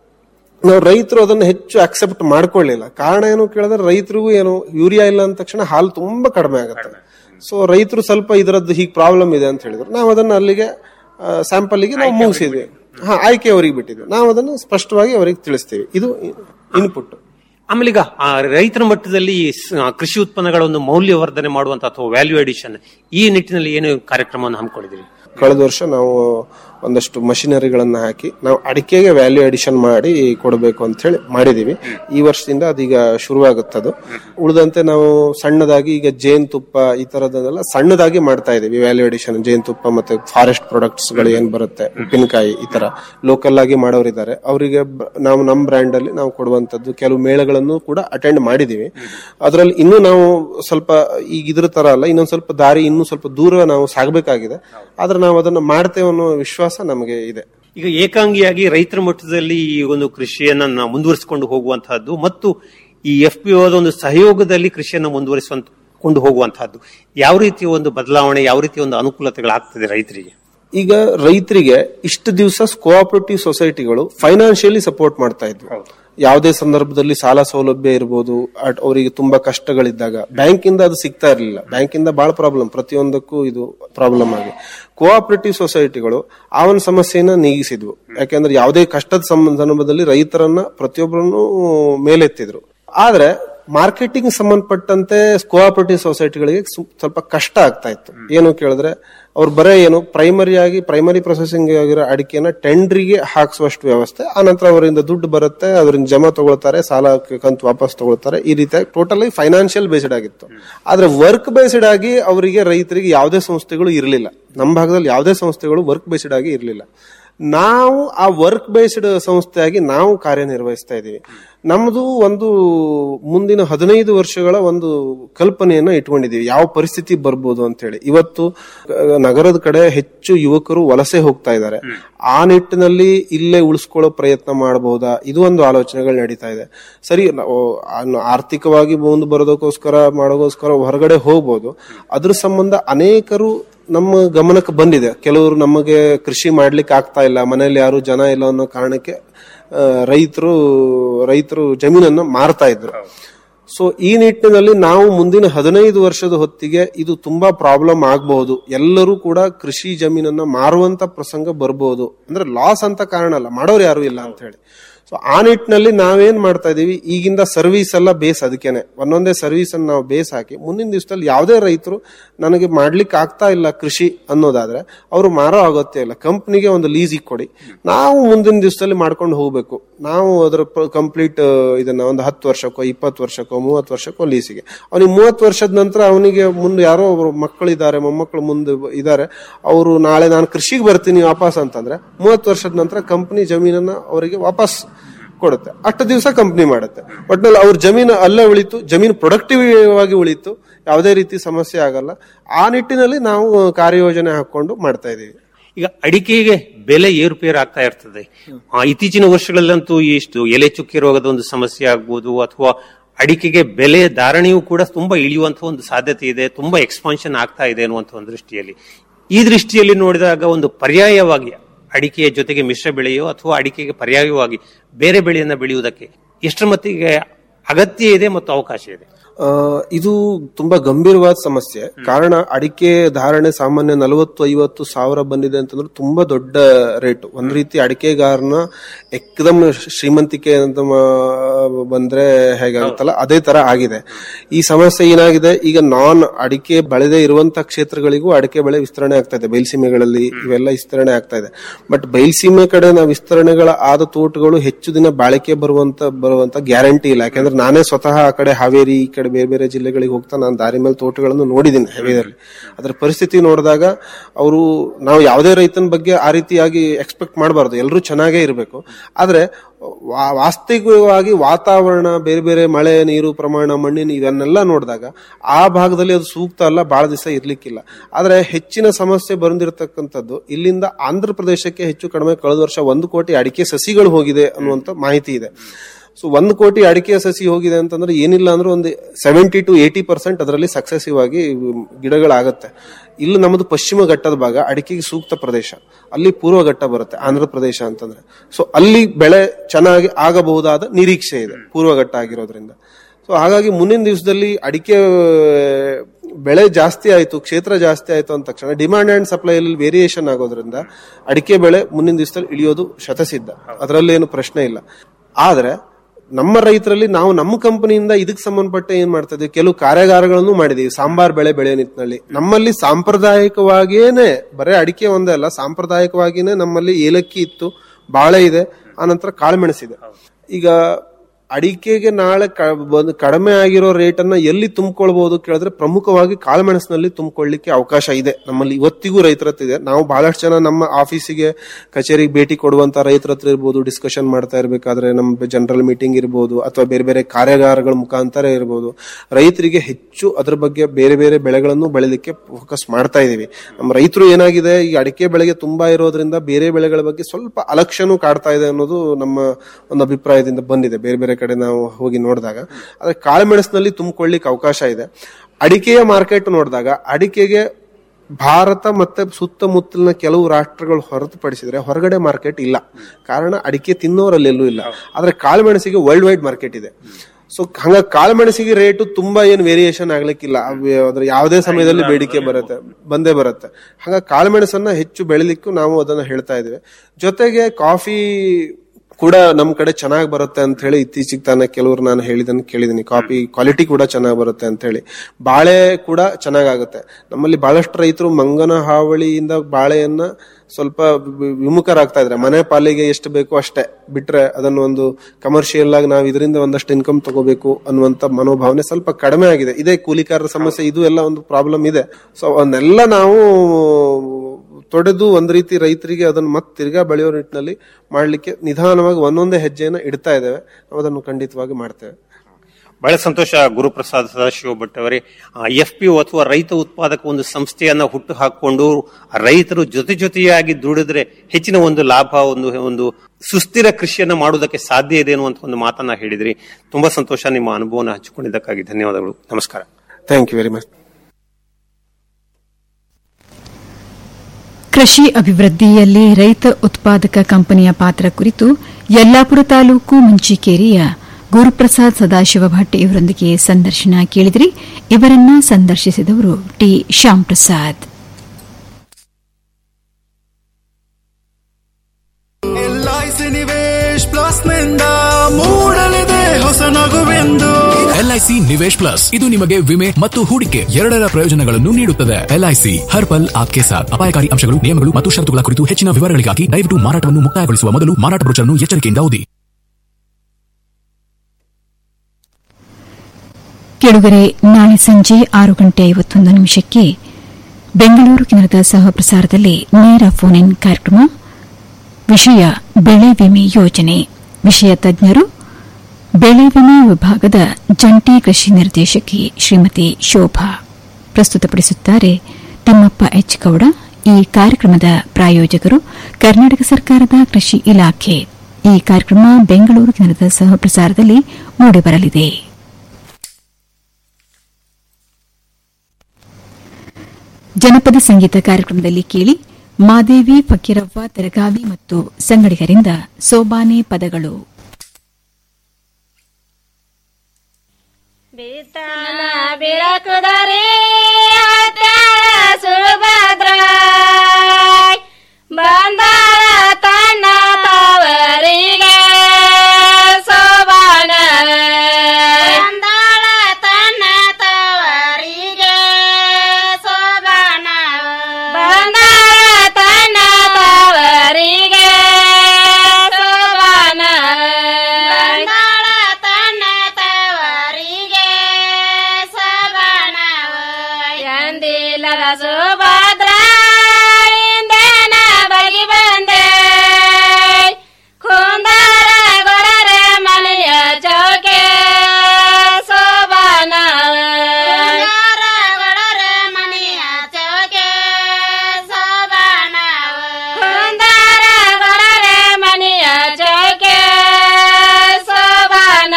ನಾವು ರೈತರು ಅದನ್ನ ಹೆಚ್ಚು ಅಕ್ಸೆಪ್ಟ್ ಮಾಡ್ಕೊಳ್ಳಿಲ್ಲ ಕಾರಣ ಏನು ಕೇಳಿದ್ರೆ ರೈತರಿಗೂ ಏನು ಯೂರಿಯಾ ಇಲ್ಲ ಅಂದ ತಕ್ಷಣ ಹಾಲು ತುಂಬಾ ಕಡಿಮೆ ಆಗುತ್ತೆ ಸೊ ರೈತರು ಸ್ವಲ್ಪ ಇದರದ್ದು ಹೀಗೆ ಪ್ರಾಬ್ಲಮ್ ಇದೆ ಅಂತ ಹೇಳಿದ್ರು ನಾವು ಅದನ್ನ ಅಲ್ಲಿಗೆ ಸ್ಯಾಂಪಲ್ಗೆ ನಾವು ಮುಗಿಸಿದ್ವಿ ಹಾ ಆಯ್ಕೆ ಅವರಿಗೆ ಬಿಟ್ಟಿದ್ವಿ ನಾವು ಅದನ್ನು ಸ್ಪಷ್ಟವಾಗಿ ಅವರಿಗೆ ತಿಳಿಸ್ತೀವಿ ಇದು ಇನ್ಪುಟ್ ಆಮೇಲೆ ಈಗ ಆ ರೈತರ ಮಟ್ಟದಲ್ಲಿ ಈ ಸ- ಆ ಕೃಷಿ ಉತ್ಪನ್ನಗಳ ಒಂದು ಮೌಲ್ಯವರ್ಧನೆ ಮಾಡುವಂತ ಅಥವಾ ವ್ಯಾಲ್ಯೂ ಅಡಿಷನ್ ಈ ನಿಟ್ಟಿನಲ್ಲಿ ಏನು ಕಾರ್ಯಕ್ರಮವನ್ನು ಹಮ್ಮಿಕೊಂಡಿದ್ದೀರಿ ಕಳೆದ ವರ್ಷ ನಾವು ಒಂದಷ್ಟು ಮಷಿನರಿಗಳನ್ನ ಹಾಕಿ ನಾವು ಅಡಿಕೆಗೆ ವ್ಯಾಲ್ಯೂ ಅಡಿಷನ್ ಮಾಡಿ ಕೊಡಬೇಕು ಅಂತ ಹೇಳಿ ಮಾಡಿದೀವಿ ಈ ವರ್ಷದಿಂದ ಅದೀಗ ಶುರುವಾಗುತ್ತದು ಉಳಿದಂತೆ ನಾವು ಸಣ್ಣದಾಗಿ ಈಗ ಜೇನ್ ತುಪ್ಪ ಈ ತರದನ್ನೆಲ್ಲ ಸಣ್ಣದಾಗಿ ಮಾಡ್ತಾ ಇದೀವಿ ವ್ಯಾಲ್ಯೂ ಅಡಿಷನ್ ಜೇನ್ ತುಪ್ಪ ಮತ್ತೆ ಫಾರೆಸ್ಟ್ ಪ್ರಾಡಕ್ಟ್ಸ್ ಗಳು ಏನ್ ಬರುತ್ತೆ ಉಪ್ಪಿನಕಾಯಿ ಈ ತರ ಲೋಕಲ್ ಆಗಿ ಮಾಡೋರಿದ್ದಾರೆ ಅವರಿಗೆ ನಾವು ನಮ್ಮ ಬ್ರ್ಯಾಂಡ್ ಅಲ್ಲಿ ನಾವು ಕೊಡುವಂತದ್ದು ಕೆಲವು ಮೇಳಗಳನ್ನು ಕೂಡ ಅಟೆಂಡ್ ಮಾಡಿದೀವಿ ಅದರಲ್ಲಿ ಇನ್ನೂ ನಾವು ಸ್ವಲ್ಪ ಈಗ ಇದ್ರ ತರ ಅಲ್ಲ ಇನ್ನೊಂದ್ ಸ್ವಲ್ಪ ದಾರಿ ಇನ್ನೂ ಸ್ವಲ್ಪ ದೂರ ನಾವು ಸಾಗಬೇಕಾಗಿದೆ ಆದ್ರೆ ನಾವು ಅದನ್ನ ಮಾಡ್ತೇವೆ ಅನ್ನೋ ವಿಶ್ವಾಸ ನಮಗೆ ಇದೆ ಈಗ ಏಕಾಂಗಿಯಾಗಿ ರೈತರ ಮಟ್ಟದಲ್ಲಿ ಈ ಒಂದು ಕೃಷಿಯನ್ನ ನಾವು ಮುಂದುವರಿಸಿಕೊಂಡು ಹೋಗುವಂತಹದ್ದು ಮತ್ತು ಈ ಎಫ್ ಪಿ ಒಂದು ಸಹಯೋಗದಲ್ಲಿ ಕೃಷಿಯನ್ನು ಮುಂದುವರಿಸುವಂತ ಕೊಂಡು ಹೋಗುವಂತಹದ್ದು ಯಾವ ರೀತಿಯ ಒಂದು ಬದಲಾವಣೆ ಯಾವ ರೀತಿಯ ಒಂದು ಅನುಕೂಲತೆಗಳಾಗ್ತದೆ ರೈತರಿಗೆ ಈಗ ರೈತರಿಗೆ ಇಷ್ಟು ದಿವಸ ಕೋಆಪರೇಟಿವ್ ಸೊಸೈಟಿಗಳು ಫೈನಾನ್ಷಿಯಲಿ ಸಪೋರ್ಟ್ ಮಾಡ್ತಾ ಇದ್ವು ಯಾವುದೇ ಸಂದರ್ಭದಲ್ಲಿ ಸಾಲ ಸೌಲಭ್ಯ ಇರ್ಬೋದು ಅಟ್- ಅವರಿಗೆ ತುಂಬಾ ಕಷ್ಟಗಳಿದ್ದಾಗ ಬ್ಯಾಂಕ್ ಇಂದ ಅದು ಸಿಗ್ತಾ ಇರಲಿಲ್ಲ ಬ್ಯಾಂಕ್ ಇಂದ ಬಹಳ ಪ್ರಾಬ್ಲಮ್ ಪ್ರತಿಯೊಂದಕ್ಕೂ ಇದು ಪ್ರಾಬ್ಲಮ್ ಆಗಿ ಕೋಆಪರೇಟಿವ್ ಸೊಸೈಟಿಗಳು ಆ ಒಂದು ಸಮಸ್ಯೆಯನ್ನ ನೀಗಿಸಿದ್ವು ಯಾಕೆಂದ್ರೆ ಯಾವುದೇ ಕಷ್ಟದ ಸಂಬಂಧ- ಸಂದರ್ಭದಲ್ಲಿ ರೈತರನ್ನ ಪ್ರತಿಯೊಬ್ಬರನ್ನು ಮೇಲೆತ್ತಿದ್ರು ಆದ್ರೆ ಮಾರ್ಕೆಟಿಂಗ್ ಸಂಬಂಧಪಟ್ಟಂತೆ ಕೋಆಪರೇಟಿವ್ ಸೊಸೈಟಿಗಳಿಗೆ ಸು- ಸ್ವಲ್ಪ ಕಷ್ಟ ಆಗ್ತಾ ಇತ್ತು ಏನು ಕೇಳಿದ್ರೆ ಅವ್ರು ಬರೇ ಏನು ಪ್ರೈಮರಿ ಆಗಿ ಪ್ರೈಮರಿ ಪ್ರೊಸೆಸಿಂಗ್ ಆಗಿರೋ ಅಡಿಕೆನ ಟೆಂಡ್ರಿಗೆ ಹಾಕ್ಸುವಷ್ಟು ವ್ಯವಸ್ಥೆ ಆನಂತರ ಅವರಿಂದ ದುಡ್ಡು ಬರುತ್ತೆ ಅದರಿಂದ ಜಮಾ ತಗೊಳ್ತಾರೆ ಸಾಲ ಕಂತು ವಾಪಸ್ ತಗೊಳ್ತಾರೆ ಈ ರೀತಿಯಾಗಿ ಟೋಟಲಿ ಫೈನಾನ್ಷಿಯಲ್ ಬೇಸ್ಡ್ ಆಗಿತ್ತು ಆದ್ರೆ ವರ್ಕ್ ಬೇಸ್ಡ್ ಆಗಿ ಅವರಿಗೆ ರೈತರಿಗೆ ಯಾವುದೇ ಸಂಸ್ಥೆಗಳು ಇರಲಿಲ್ಲ ನಮ್ಮ ಭಾಗದಲ್ಲಿ ಯಾವುದೇ ಸಂಸ್ಥೆಗಳು ವರ್ಕ್ ಬೇಸ್ಡ್ ಆಗಿ ಇರಲಿಲ್ಲ ನಾವು ಆ ವರ್ಕ್ ಬೇಸ್ಡ್ ಸಂಸ್ಥೆಯಾಗಿ ನಾವು ಕಾರ್ಯನಿರ್ವಹಿಸ್ತಾ ಇದ್ದೀವಿ ನಮ್ದು ಒಂದು ಮುಂದಿನ ಹದಿನೈದು ವರ್ಷಗಳ ಒಂದು ಕಲ್ಪನೆಯನ್ನ ಇಟ್ಕೊಂಡಿದೀವಿ ಯಾವ ಪರಿಸ್ಥಿತಿ ಬರ್ಬೋದು ಅಂತ ಹೇಳಿ ಇವತ್ತು ಅಹ್, ನಗರದ ಕಡೆ ಹೆಚ್ಚು ಯುವಕರು ವಲಸೆ ಹೋಗ್ತಾ ಇದ್ದಾರೆ ಆ ನಿಟ್ಟಿನಲ್ಲಿ ಇಲ್ಲೇ ಉಳಿಸ್ಕೊಳ್ಳೋ ಪ್ರಯತ್ನ ಮಾಡಬಹುದಾ ಇದು ಒಂದು ಆಲೋಚನೆಗಳು ನಡೀತಾ ಇದೆ ಸರಿ ನಾವು ಆ- ಆರ್ಥಿಕವಾಗಿ ಮುಂದೆ ಬರೋದಕ್ಕೋಸ್ಕರ ಮಾಡೋಗೋಸ್ಕರ ಹೊರಗಡೆ ಹೋಗ್ಬೋದು ಅದ್ರ ಸಂಬಂಧ ಅನೇಕರು ನಮ್ಮ ಗಮನಕ್ಕೆ ಬಂದಿದೆ ಕೆಲವರು ನಮಗೆ ಕೃಷಿ ಮಾಡ್ಲಿಕ್ಕೆ ಆಗ್ತಾ ಇಲ್ಲ ಮನೆಯಲ್ಲಿ ಯಾರು ಜನ ಇಲ್ಲ ಅನ್ನೋ ಕಾರಣಕ್ಕೆ ರೈತರು ರೈತರು ಜಮೀನನ್ನ ಮಾರ್ತಾ ಇದ್ರು ಸೊ ಈ ನಿಟ್ಟಿನಲ್ಲಿ ನಾವು ಮುಂದಿನ ಹದಿನೈದು ವರ್ಷದ ಹೊತ್ತಿಗೆ ಇದು ತುಂಬಾ ಪ್ರಾಬ್ಲಮ್ ಆಗಬಹುದು ಎಲ್ಲರೂ ಕೂಡ ಕೃಷಿ ಜಮೀನನ್ನ ಮಾರುವಂತ ಪ್ರಸಂಗ ಬರಬಹುದು ಅಂದ್ರೆ ಲಾಸ್ ಅಂತ ಕಾರಣ ಅಲ್ಲ ಮಾಡೋರು ಯಾರು ಇಲ್ಲ ಅಂತ ಹೇಳಿ ಸೊ ಆ ನಿಟ್ಟಿನಲ್ಲಿ ನಾವೇನ್ ಮಾಡ್ತಾ ಇದೀವಿ ಈಗಿಂದ ಸರ್ವಿಸ್ ಎಲ್ಲ ಬೇಸ್ ಅದಕ್ಕೇನೆ ಒಂದೊಂದೇ ಸರ್ವಿಸ್ ಅನ್ನು ನಾವು ಬೇಸ್ ಹಾಕಿ ಮುಂದಿನ ದಿವಸದಲ್ಲಿ ಯಾವುದೇ ರೈತರು ನನಗೆ ಮಾಡ್ಲಿಕ್ಕೆ ಆಗ್ತಾ ಇಲ್ಲ ಕೃಷಿ ಅನ್ನೋದಾದ್ರೆ ಅವರು ಮಾರೋ ಅಗತ್ಯ ಇಲ್ಲ ಕಂಪ್ನಿಗೆ ಒಂದು ಲೀಸಿಗೆ ಕೊಡಿ ನಾವು ಮುಂದಿನ ದಿವಸದಲ್ಲಿ ಮಾಡ್ಕೊಂಡು ಹೋಗ್ಬೇಕು ನಾವು ಅದರ ಕಂಪ್ಲೀಟ್ ಇದನ್ನ ಒಂದು ಹತ್ತು ವರ್ಷಕ್ಕೋ ಇಪ್ಪತ್ತು ವರ್ಷಕ್ಕೋ ಮೂವತ್ತು ವರ್ಷಕ್ಕೋ ಲೀಸಿಗೆ ಅವನಿಗೆ ಮೂವತ್ತು ವರ್ಷದ ನಂತರ ಅವನಿಗೆ ಮುಂದೆ ಯಾರೋ ಒಬ್ರು ಮಕ್ಕಳಿದ್ದಾರೆ ಮೊಮ್ಮಕ್ಕಳು ಮುಂದೆ ಇದ್ದಾರೆ ಅವರು ನಾಳೆ ನಾನು ಕೃಷಿಗೆ ಬರ್ತೀನಿ ವಾಪಸ್ ಅಂತಂದ್ರೆ ಮೂವತ್ತು ವರ್ಷದ ನಂತರ ಕಂಪನಿ ಜಮೀನನ್ನ ಅವರಿಗೆ ವಾಪಸ್ ಕೊಡುತ್ತೆ ಅಷ್ಟು ದಿವಸ ಕಂಪ್ನಿ ಮಾಡುತ್ತೆ ಒಟ್ನಲ್ಲಿ ಅವ್ರ ಜಮೀನು ಅಲ್ಲೇ ಉಳಿತು ಜಮೀನು ಪ್ರೊಡಕ್ಟಿವ್ ಆಗಿ ಉಳಿತು ಯಾವುದೇ ರೀತಿ ಸಮಸ್ಯೆ ಆಗಲ್ಲ ಆ ನಿಟ್ಟಿನಲ್ಲಿ ನಾವು ಕಾರ್ಯಯೋಜನೆ ಹಾಕೊಂಡು ಮಾಡ್ತಾ ಇದೀವಿ ಈಗ ಅಡಿಕೆಗೆ ಬೆಲೆ ಏರುಪೇರು ಆಗ್ತಾ ಇರ್ತದೆ ಆ, ಇತ್ತೀಚಿನ ವರ್ಷಗಳಲ್ಲಂತೂ ಇಷ್ಟು ಎಲೆ ಚುಕ್ಕಿ ರೋಗದ ಒಂದು ಸಮಸ್ಯೆ ಆಗ್ಬೋದು ಅಥವಾ ಅಡಿಕೆಗೆ ಬೆಲೆ ಧಾರಣೆಯೂ ಕೂಡ ತುಂಬಾ ಇಳಿಯುವಂತಹ ಒಂದು ಸಾಧ್ಯತೆ ಇದೆ ತುಂಬಾ ಎಕ್ಸ್ಪಾನ್ಷನ್ ಆಗ್ತಾ ಇದೆ ಅನ್ನುವಂಥ ಒಂದು ದೃಷ್ಟಿಯಲ್ಲಿ ಈ ದೃಷ್ಟಿಯಲ್ಲಿ ನೋಡಿದಾಗ ಒಂದು ಪರ್ಯಾಯವಾಗಿ ಅಡಿಕೆಯ ಜೊತೆಗೆ ಮಿಶ್ರ ಬೆಳೆಯೋ ಅಥವಾ ಅಡಿಕೆಗೆ ಪರ್ಯಾಯವಾಗಿ ಬೇರೆ ಬೆಳೆಯನ್ನ ಬೆಳೆಯುವುದಕ್ಕೆ ಎಷ್ಟರ ಮಟ್ಟಿಗೆ ಅಗತ್ಯ ಇದೆ ಮತ್ತು ಅವಕಾಶ ಇದೆ ಆ, ಇದು ತುಂಬಾ ಗಂಭೀರವಾದ ಸಮಸ್ಯೆ ಕಾರಣ ಅಡಿಕೆ ಧಾರಣೆ ಸಾಮಾನ್ಯ ನಲವತ್ತು ಐವತ್ತು ಸಾವಿರ ಬಂದಿದೆ ಅಂತಂದ್ರೆ ತುಂಬಾ ದೊಡ್ಡ ರೇಟ್ ಒಂದ್ ರೀತಿ ಅಡಿಕೆಗಾರನ ಎಕ್ದಮ್ ಶ್ರೀಮಂತಿಕೆ ಅಂತ ಮಾ- ಬಂದ್ರೆ ಹೇಗಾಗುತ್ತಲ್ಲ ಅದೇ ತರ ಆಗಿದೆ ಈ ಸಮಸ್ಯೆ ಏನಾಗಿದೆ ಈಗ ನಾನ್ ಅಡಿಕೆ ಬೆಳೆದೇ ಇರುವಂತ ಕ್ಷೇತ್ರಗಳಿಗೂ ಅಡಿಕೆ ಬೆಳೆ ವಿಸ್ತರಣೆ ಆಗ್ತಾ ಇದೆ ಬಯಲುಸೀಮೆಗಳಲ್ಲಿ ಇವೆಲ್ಲ ವಿಸ್ತರಣೆ ಆಗ್ತಾ ಇದೆ ಬಟ್ ಬಯಲುಸೀಮೆ ಕಡೆ ನಾವು ವಿಸ್ತರಣೆಗಳ ಆದ ತೋಟಗಳು ಹೆಚ್ಚು ದಿನ ಬಾಳಿಕೆ ಬರುವಂತ ಬರುವಂತ ಗ್ಯಾರಂಟಿ ಇಲ್ಲ ಯಾಕಂದ್ರೆ ನಾನೇ ಸ್ವತಃ ಆ ಕಡೆ ಹಾವೇರಿ ಈ ಕಡೆ ಬೇರೆ ಬೇರೆ ಜಿಲ್ಲೆಗಳಿಗೆ ಹೋಗ್ತಾ ನಾನು ದಾರಿ ಮೇಲೆ ತೋಟಗಳನ್ನು ನೋಡಿದ್ದೀನಿ ಹಾವೇರಿಯಲ್ಲಿ ಅದರ ಪರಿಸ್ಥಿತಿ ನೋಡಿದಾಗ ಅವರು ನಾವು ಯಾವುದೇ ರೈತನ ಬಗ್ಗೆ ಆ ರೀತಿಯಾಗಿ ಎಕ್ಸ್ಪೆಕ್ಟ್ ಮಾಡಬಾರ್ದು ಎಲ್ಲರೂ ಚೆನ್ನಾಗೇ ಇರಬೇಕು ಆದ್ರೆ ವಾ- ವಾಸ್ತವಿಕವಾಗಿ ವಾತಾವರಣ ಬೇರೆ ಬೇರೆ ಮಳೆ ನೀರು ಪ್ರಮಾಣ ಮಣ್ಣಿನ ಇವನ್ನೆಲ್ಲ ನೋಡಿದಾಗ ಆ ಭಾಗದಲ್ಲಿ ಅದು ಸೂಕ್ತ ಅಲ್ಲ ಬಹಳ ದಿವಸ ಇರ್ಲಿಕ್ಕಿಲ್ಲ ಆದ್ರೆ ಹೆಚ್ಚಿನ ಸಮಸ್ಯೆ ಬಂದಿರತಕ್ಕಂಥದ್ದು ಇಲ್ಲಿಂದ ಆಂಧ್ರ ಪ್ರದೇಶಕ್ಕೆ ಹೆಚ್ಚು ಕಡಿಮೆ ಕಳೆದ ವರ್ಷ ಒಂದು ಕೋಟಿ ಅಡಿಕೆ ಸಸಿಗಳು ಹೋಗಿದೆ ಅನ್ನುವಂತ ಮಾಹಿತಿ ಇದೆ ಸೊ ಒಂದು ಕೋಟಿ ಅಡಿಕೆ ಸಸಿ ಹೋಗಿದೆ ಅಂತಂದ್ರೆ ಏನಿಲ್ಲ ಅಂದ್ರೆ ಒಂದು ಸೆವೆಂಟಿ ಟು ಏಟಿ ಪರ್ಸೆಂಟ್ ಅದರಲ್ಲಿ ಸಕ್ಸೆಸಿವ್ ಆಗಿ ಗಿಡಗಳಾಗತ್ತೆ ಇಲ್ಲಿ ನಮ್ಮದು ಪಶ್ಚಿಮ ಘಟ್ಟದ ಭಾಗ ಅಡಿಕೆಗೆ ಸೂಕ್ತ ಪ್ರದೇಶ ಅಲ್ಲಿ ಪೂರ್ವ ಘಟ್ಟ ಬರುತ್ತೆ ಆಂಧ್ರ ಪ್ರದೇಶ ಅಂತಂದ್ರೆ ಸೊ ಅಲ್ಲಿ ಬೆಳೆ ಚೆನ್ನಾಗಿ ಆಗಬಹುದಾದ ನಿರೀಕ್ಷೆ ಇದೆ ಪೂರ್ವ ಘಟ್ಟ ಆಗಿರೋದ್ರಿಂದ ಸೊ ಹಾಗಾಗಿ ಮುಂದಿನ ದಿವಸದಲ್ಲಿ ಅಡಿಕೆ ಬೆಳೆ ಜಾಸ್ತಿ ಆಯ್ತು ಕ್ಷೇತ್ರ ಜಾಸ್ತಿ ಆಯ್ತು ಅಂದ ತಕ್ಷಣ ಡಿಮಾಂಡ್ ಅಂಡ್ ಸಪ್ಲೈ ಅಲ್ಲಿ ವೇರಿಯೇಷನ್ ಆಗೋದ್ರಿಂದ ಅಡಿಕೆ ಬೆಳೆ ಮುಂದಿನ ದಿವಸದಲ್ಲಿ ಇಳಿಯೋದು ಶತಸಿದ್ಧ ಅದರಲ್ಲಿ ಏನು ಪ್ರಶ್ನೆ ಇಲ್ಲ ಆದ್ರೆ ನಮ್ಮ ರೈತರಲ್ಲಿ ನಾವು ನಮ್ಮ ಕಂಪನಿಯಿಂದ ಇದಕ್ಕೆ ಸಂಬಂಧಪಟ್ಟ ಏನ್ ಮಾಡ್ತಾ ಇದೀವಿ ಕೆಲವು ಕಾರ್ಯಾಗಾರಗಳನ್ನು ಮಾಡಿದೀವಿ ಸಾಂಬಾರ್ ಬೆಳೆ ಬೆಳೆಯೋ ನಿಟ್ಟಿನಲ್ಲಿ ನಮ್ಮಲ್ಲಿ ಸಾಂಪ್ರದಾಯಿಕವಾಗಿಯೇನೆ ಬರೇ ಅಡಿಕೆ ಒಂದೇ ಅಲ್ಲ ಸಾಂಪ್ರದಾಯಿಕವಾಗಿನೇ ನಮ್ಮಲ್ಲಿ ಏಲಕ್ಕಿ ಇತ್ತು ಬಾಳೆ ಇದೆ ಆನಂತರ ಕಾಳುಮೆಣಸಿದೆ ಈಗ ಅಡಿಕೆಗೆ ನಾಳೆ ಕ- ಬಂದು ಕಡಿಮೆ ಆಗಿರೋ ರೇಟ್ ಅನ್ನ ಎಲ್ಲಿ ತುಂಬಿಕೊಳ್ಬಹುದು ಕೇಳಿದ್ರೆ ಪ್ರಮುಖವಾಗಿ ಕಾಳುಮೆಣಸಿನಲ್ಲಿ ತುಂಬಿಕೊಳ್ಳಿಕ್ಕೆ ಅವಕಾಶ ಇದೆ ನಮ್ಮಲ್ಲಿ ಇವತ್ತಿಗೂ ರೈತರ ಹತ್ರ ಇದೆ ನಾವು ಬಹಳಷ್ಟು ಜನ ನಮ್ಮ ಆಫೀಸಿಗೆ ಕಚೇರಿಗೆ ಭೇಟಿ ಕೊಡುವಂತ ರೈತರ ಹತ್ರ ಇರ್ಬೋದು ಡಿಸ್ಕಷನ್ ಮಾಡ್ತಾ ಇರ್ಬೇಕಾದ್ರೆ ನಮ್ಮ ಜನರಲ್ ಮೀಟಿಂಗ್ ಇರ್ಬೋದು ಅಥವಾ ಬೇರೆ ಬೇರೆ ಕಾರ್ಯಾಗಾರಗಳ ಮುಖಾಂತರ ಇರ್ಬೋದು ರೈತರಿಗೆ ಹೆಚ್ಚು ಅದ್ರ ಬಗ್ಗೆ ಬೇರೆ ಬೇರೆ ಬೆಳೆಗಳನ್ನು ಬೆಳೆಲಿಕ್ಕೆ ಫೋಕಸ್ ಮಾಡ್ತಾ ಇದೀವಿ ನಮ್ಮ ರೈತರು ಏನಾಗಿದೆ ಈ ಅಡಿಕೆ ಬೆಳೆಗೆ ತುಂಬಾ ಇರೋದ್ರಿಂದ ಬೇರೆ ಬೆಳೆಗಳ ಬಗ್ಗೆ ಸ್ವಲ್ಪ ಅಲಕ್ಷ್ಯನೂ ಕಾಡ್ತಾ ಇದೆ ಅನ್ನೋದು ನಮ್ಮ ಒಂದು ಅಭಿಪ್ರಾಯದಿಂದ ಬಂದಿದೆ ಬೇರೆ ಬೇರೆ ಕಡೆ ನಾವು ಹೋಗಿ ನೋಡಿದಾಗ ಆದ್ರೆ ಕಾಳುಮೆಣಸಿನಲ್ಲಿ ತುಂಬಿಕೊಳ್ಳಿಕ್ಕೆ ಅವಕಾಶ ಇದೆ ಅಡಿಕೆಯ ಮಾರ್ಕೆಟ್ ನೋಡಿದಾಗ ಅಡಿಕೆಗೆ ಭಾರತ ಮತ್ತೆ ಸುತ್ತಮುತ್ತಲಿನ ಕೆಲವು ರಾಷ್ಟ್ರಗಳು ಹೊರತುಪಡಿಸಿದ್ರೆ ಹೊರಗಡೆ ಮಾರ್ಕೆಟ್ ಇಲ್ಲ ಕಾರಣ ಅಡಿಕೆ ತಿನ್ನೋರಲ್ಲೆಲ್ಲೂ ಇಲ್ಲ ಆದ್ರೆ ಕಾಳುಮೆಣಸಿಗೆ ವರ್ಲ್ಡ್ ವೈಡ್ ಮಾರ್ಕೆಟ್ ಇದೆ ಸೊ ಹಂಗ ಕಾಳುಮೆಣಸಿಗೆ ರೇಟು ತುಂಬಾ ಏನು ವೇರಿಯೇಷನ್ ಆಗ್ಲಿಕ್ಕಿಲ್ಲ ಅವ್- ಅದ್ರ ಯಾವುದೇ ಸಮಯದಲ್ಲಿ ಬೇಡಿಕೆ ಬರುತ್ತೆ ಬಂದೇ ಬರುತ್ತೆ ಹಂಗ ಕಾಳುಮೆಣಸನ್ನ ಹೆಚ್ಚು ಬೆಳಿಲಿಕ್ಕೂ ನಾವು ಅದನ್ನ ಹೇಳ್ತಾ ಇದ್ದೇವೆ ಜೊತೆಗೆ ಕಾಫಿ ಕೂಡ ನಮ್ ಕಡೆ ಚೆನ್ನಾಗಿ ಬರುತ್ತೆ ಅಂತ ಹೇಳಿ ಇತ್ತೀಚೆಗೆ ತಾನೇ ಕೆಲವರು ನಾನು ಹೇಳಿದನ್ನು ಕೇಳಿದೀನಿ ಕಾಫಿ ಕ್ವಾಲಿಟಿ ಕೂಡ ಚೆನ್ನಾಗಿ ಬರುತ್ತೆ ಅಂತ ಹೇಳಿ ಬಾಳೆ ಕೂಡ ಚೆನ್ನಾಗಾಗುತ್ತೆ ನಮ್ಮಲ್ಲಿ ಬಹಳಷ್ಟು ರೈತರು ಮಂಗನ ಹಾವಳಿಯಿಂದ ಬಾಳೆಯನ್ನ ಸ್ವಲ್ಪ ವಿ- ವಿಮುಖರಾಗ್ತಾ ಇದ್ರೆ ಮನೆ ಪಾಲಿಗೆ ಎಷ್ಟು ಬೇಕೋ ಅಷ್ಟೇ ಬಿಟ್ರೆ ಅದನ್ನು ಒಂದು ಕಮರ್ಷಿಯಲ್ ಆಗಿ ನಾವು ಇದರಿಂದ ಒಂದಷ್ಟು ಇನ್ಕಮ್ ತಗೋಬೇಕು ಅನ್ನುವಂತ ಮನೋಭಾವನೆ ಸ್ವಲ್ಪ ಕಡಿಮೆ ಆಗಿದೆ ಇದೇ ಕೂಲಿಕಾರರ ಸಮಸ್ಯೆ ಇದು ಎಲ್ಲ ಒಂದು ಪ್ರಾಬ್ಲಮ್ ಇದೆ ಸೊ ಅವನ್ನೆಲ್ಲ ನಾವು ತೊಡೆದು ಒಂದ್ ರೀತಿ ರೈತರಿಗೆ ಅದನ್ನು ಮತ್ತೆ ತಿರ್ಗಾ ಬೆಳೆಯೋ ನಿಟ್ಟಿನಲ್ಲಿ ಮಾಡ್ಲಿಕ್ಕೆ ನಿಧಾನವಾಗಿ ಒಂದೊಂದೇ ಹೆಜ್ಜೆಯನ್ನ ಇಡ್ತಾ ಇದ್ದೇವೆ ನಾವು ಅದನ್ನು ಖಂಡಿತವಾಗಿ ಮಾಡ್ತೇವೆ ಬಹಳ ಸಂತೋಷ ಗುರುಪ್ರಸಾದ್ ಸದಾಶಿವ ಭಟ್ ಅವರೇ ಎಫ್ ಪಿ ಅಥವಾ ರೈತ ಉತ್ಪಾದಕ ಒಂದು ಸಂಸ್ಥೆಯನ್ನ ಹುಟ್ಟು ಹಾಕೊಂಡು ರೈತರು ಜೊತೆ ಜೊತೆಯಾಗಿ ದುಡಿದ್ರೆ ಹೆಚ್ಚಿನ ಒಂದು ಲಾಭ ಒಂದು ಒಂದು ಸುಸ್ಥಿರ ಕೃಷಿಯನ್ನ ಮಾಡುವುದಕ್ಕೆ ಸಾಧ್ಯ ಇದೆ ಅನ್ನುವಂತ ಒಂದು ಮಾತನ್ನ ಹೇಳಿದ್ರಿ ತುಂಬಾ ಸಂತೋಷ ನಿಮ್ಮ ಅನುಭವನ ಹಂಚಿಕೊಂಡಿದ್ದಕ್ಕಾಗಿ ಧನ್ಯವಾದಗಳು ನಮಸ್ಕಾರ ಥ್ಯಾಂಕ್ ಯು ವೆರಿ ಮಚ್ ಕೃಷಿ ಅಭಿವೃದ್ಧಿಯಲ್ಲಿ ರೈತ ಉತ್ಪಾದಕ ಕಂಪನಿಯ ಪಾತ್ರ ಕುರಿತು ಯಲ್ಲಾಪುರ ತಾಲೂಕು ಮುಂಚಿಕೇರಿಯ ಗುರುಪ್ರಸಾದ್ ಸದಾಶಿವ ಭಟ್ ಇವರೊಂದಿಗೆ ಸಂದರ್ಶನ ಕೇಳಿದ್ರಿ ಇವರನ್ನ ಸಂದರ್ಶಿಸಿದವರು T Shyam Prasad L I C Nivesh plus ನಿಂದ ಮೂಡಲಿದೆ ಹೊಸ ನಗುವೆಂದು ಎಲ್ಐಸಿ ನಿವೇಶ್ ಪ್ಲಸ್ ಇದು ನಿಮಗೆ ವಿಮೆ ಮತ್ತು ಹೂಡಿಕೆ ಎರಡರ ಪ್ರಯೋಜನಗಳನ್ನು ನೀಡುತ್ತದೆ ಎಲ್ಐಸಿ ಹರ್ ಪಲ್ ಆಪ್ಕೆ ಸಾಥ್ ಅಪಾಯಕಾರಿ ಅಂಶಗಳು ನಿಯಮಗಳು ಮತ್ತು ಷರತ್ತುಗಳ ಕುರಿತು ಹೆಚ್ಚಿನ ವಿವರಗಳಿಗಾಗಿ ದಯವಿಟ್ಟು ಮಾರಾಟವನ್ನು ಮುಕ್ತಾಯಗೊಳಿಸುವ ಮೊದಲು ಮಾರಾಟ ಬ್ರೋಚರ್ನ್ನು ಎಚ್ಚರಿಕೆಯಿಂದ ಓದಿ ಕೆಳಗರೆ ನಾಳೆ ಸಂಜೆ ಆರು ಗಂಟೆ ಐವತ್ತೊಂದು ನಿಮಿಷಕ್ಕೆ ಬೆಂಗಳೂರು ಕೇಂದ್ರದ ಸಹ ಪ್ರಸಾರದಲ್ಲಿ ನೇರ ಫೋನ್ ಇನ್ ಕಾರ್ಯಕ್ರಮ ವಿಷಯ ಬೆಳೆ ವಿಮೆ ಯೋಜನೆ ವಿಷಯ ತಜ್ಞರು ಬೆಳೆ ವಿಮೆ ವಿಭಾಗದ ಜಂಟಿ ಕೃಷಿ ನಿರ್ದೇಶಕಿ ಶ್ರೀಮತಿ ಶೋಭಾ ಪ್ರಸ್ತುತಪಡಿಸುತ್ತಾರೆ ತಿಮ್ಮಪ್ಪ ಎಚ್ ಗೌಡ ಈ ಕಾರ್ಯಕ್ರಮದ ಪ್ರಾಯೋಜಕರು ಕರ್ನಾಟಕ ಸರ್ಕಾರದ ಕೃಷಿ ಇಲಾಖೆ ಈ ಕಾರ್ಯಕ್ರಮ ಬೆಂಗಳೂರು ಕೇಂದ್ರದ ಸಹ ಪ್ರಸಾರದಲ್ಲಿ ಮೂಡಿಬರಲಿದೆ ಜನಪದ ಸಂಗೀತ ಕಾರ್ಯಕ್ರಮದಲ್ಲಿ ಕೇಳಿ ಮಾದೇವಿ ಫಕೀರವ್ವ ತೆರಗಾವಿ ಮತ್ತು ಸಂಗಡಿಗರಿಂದ ಸೋಬಾನೆ ಪದಗಳು ಬಿತ್ತನ ಬಿಳಕುದರೆ ಸುಭದ್ರ ಬಂದಾಳ ತನ್ನ ತವರಿಗೆ ಸೋಬಾನ ಬಂದಾಳ ತನ್ನ ತವರಿಗೆ ಸೋಬಾನ ಬಂದಾಳ ತನ್ನ ತವರಿಗೆ ಸೋಬಾನ ಬಂದಾಳ ತನ್ನ ತವರಿಗೆ ಸೋಬಾನ ಎಂದಿಲ್ಲದ ಸುಭದ್ರ ಇಂದೇನ ಬಗಿ ಬಂದೆ ಕುಂದಾರ ಗೊರರ ಮನೆಯ ಚೌಕೆ ಸೋಬಾನ ಗೊರರ ಮನೆಯ ಚೌಕೆ ಸೋಬಾನ ಕುಂದಾರ ಗೊರರ ಮನೆಯ ಚೌಕೆ ಸೋಬಾನ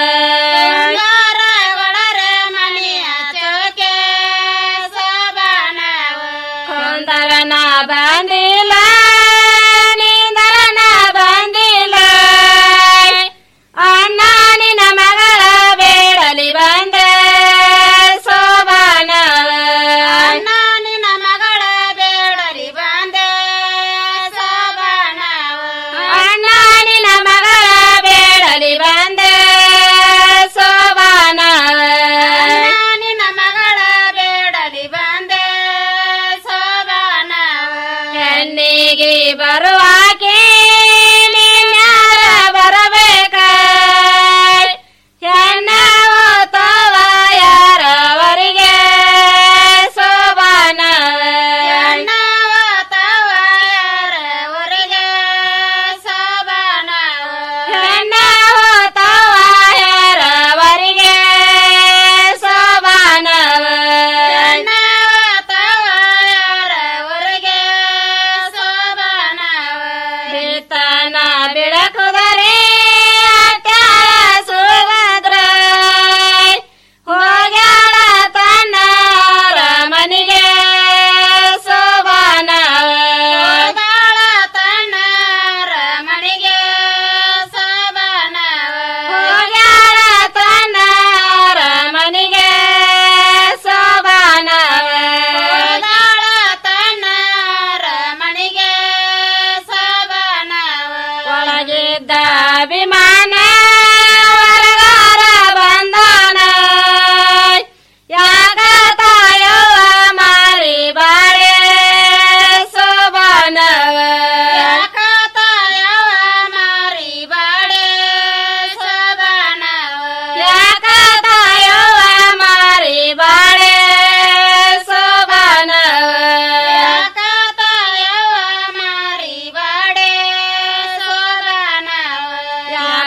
ಗೊರರ ಮನೆಯ ಚೌಕೆ ಸೋಬಾನ ಕುಂದರನ ಬಂದಿಲ್ಲ ನಿಂದರನ ಬಂದಿಲ್ಲ ಅಣ್ಣ ನಿನ್ನ ಮಗಳ ಬೇಡಲಿ ಬಂದೆ ಸೋಬಾನ ಅಣ್ಣ ನಿನ್ನ ಮಗಳ ಬೇಡಲಿ ಬಂದೆ ಸೋಬಾನ ಅಣ್ಣ ನಿನ್ನ ಮಗಳ ಬೇಡಲಿ ಬಂದೆ ಸೋಬಾನ ನಿನ್ನ ಮಗಳ ಬೇಡಲಿ ಬಂದೆ ಸೋಬಾನ ಹೆಣ್ಣಿಗೆ ಬರುವಾಕೆ ನೀನ್ಯಾರ ಬರಬೇಕ ಹೆಣ್ಣವು ತವ ಯಾರವರಿಗೆ ಸೋಬಾನ ಹೆಣ್ಣವು ತವ ಯಾರವರಿಗೆ ಸೋಬಾನ ಹೆಣ್ಣವು ತವ ಯಾರವರಿಗೆ ಸೋಬಾನ ಹೆಣ್ಣವು ತವ ಯಾರವರಿಗೆ ಸೋಬಾನ ಬಿತ್ತನ ಬಿಳಕುದರೆ ಅಟ್ಯಾಳ ಸುಭದ್ರ ಹೋಗ್ಯಾಳ ತನ್ನ ಮನಿಗೆ ಸೋಬಾನ ಹೋಗ್ಯಾಳ ತನ್ನ ಮನಿಗೆ ಸೋಬಾನ ಹೋಗ್ಯಾಳ ತನ್ನ ಮನಿಗೆ ಸೋಬಾನ ಹೋಗ್ಯಾಳ ತನ್ನ ಮನಿಗೆ ಸೋಬಾನ ಒಳಗಿದ್ದ ಅಭಿಮಾನ ಹೊರಗಾರ ಬಂದಾನ ಯಾಗ ತಾಯವ್ವ ಮಾರಿ ಬಾಳೆ ಸೋಬಾನ ಯಾಕ ತಾಯವ್ವ ಮಾರಿ ಬಾಳೆ ಸೋಬಾನ ಯಾಕ ತಾಯವ್ವ ಮಾರಿ ಬಾಳೆ ಸೋಬಾನ ಯಾಕ ತಾಯವ್ವ ಮಾರಿ ಬಾಳೆ ಸೋಬಾನ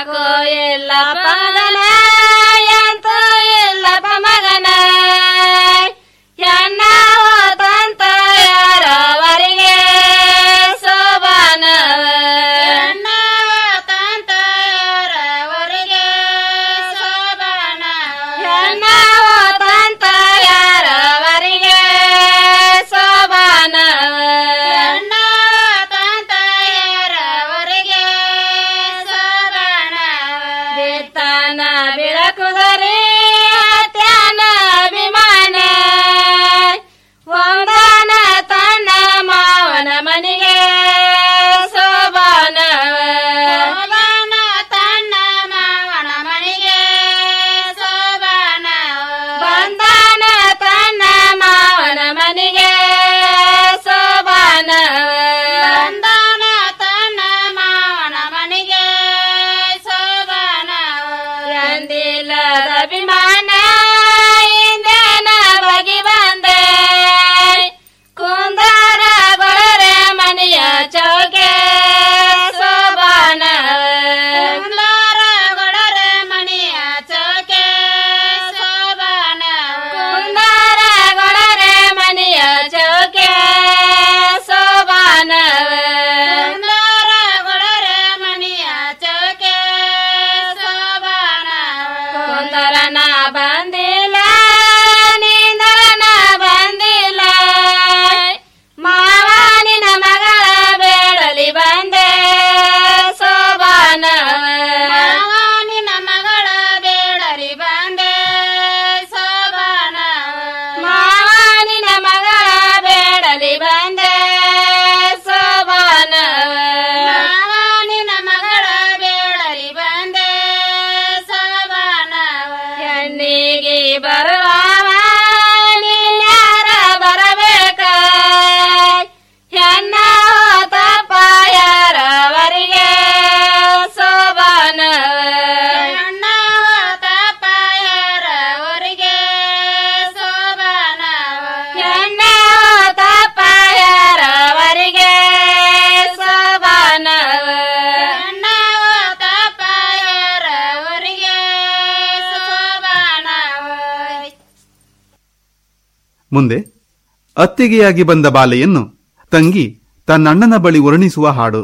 ಮುಂದೆ ಅತ್ತಿಗೆಯಾಗಿ ಬಂದ ಬಾಲೆಯನ್ನು ತಂಗಿ ತನ್ನಣ್ಣನ ಬಳಿ ವರ್ಣಿಸುವ ಹಾಡು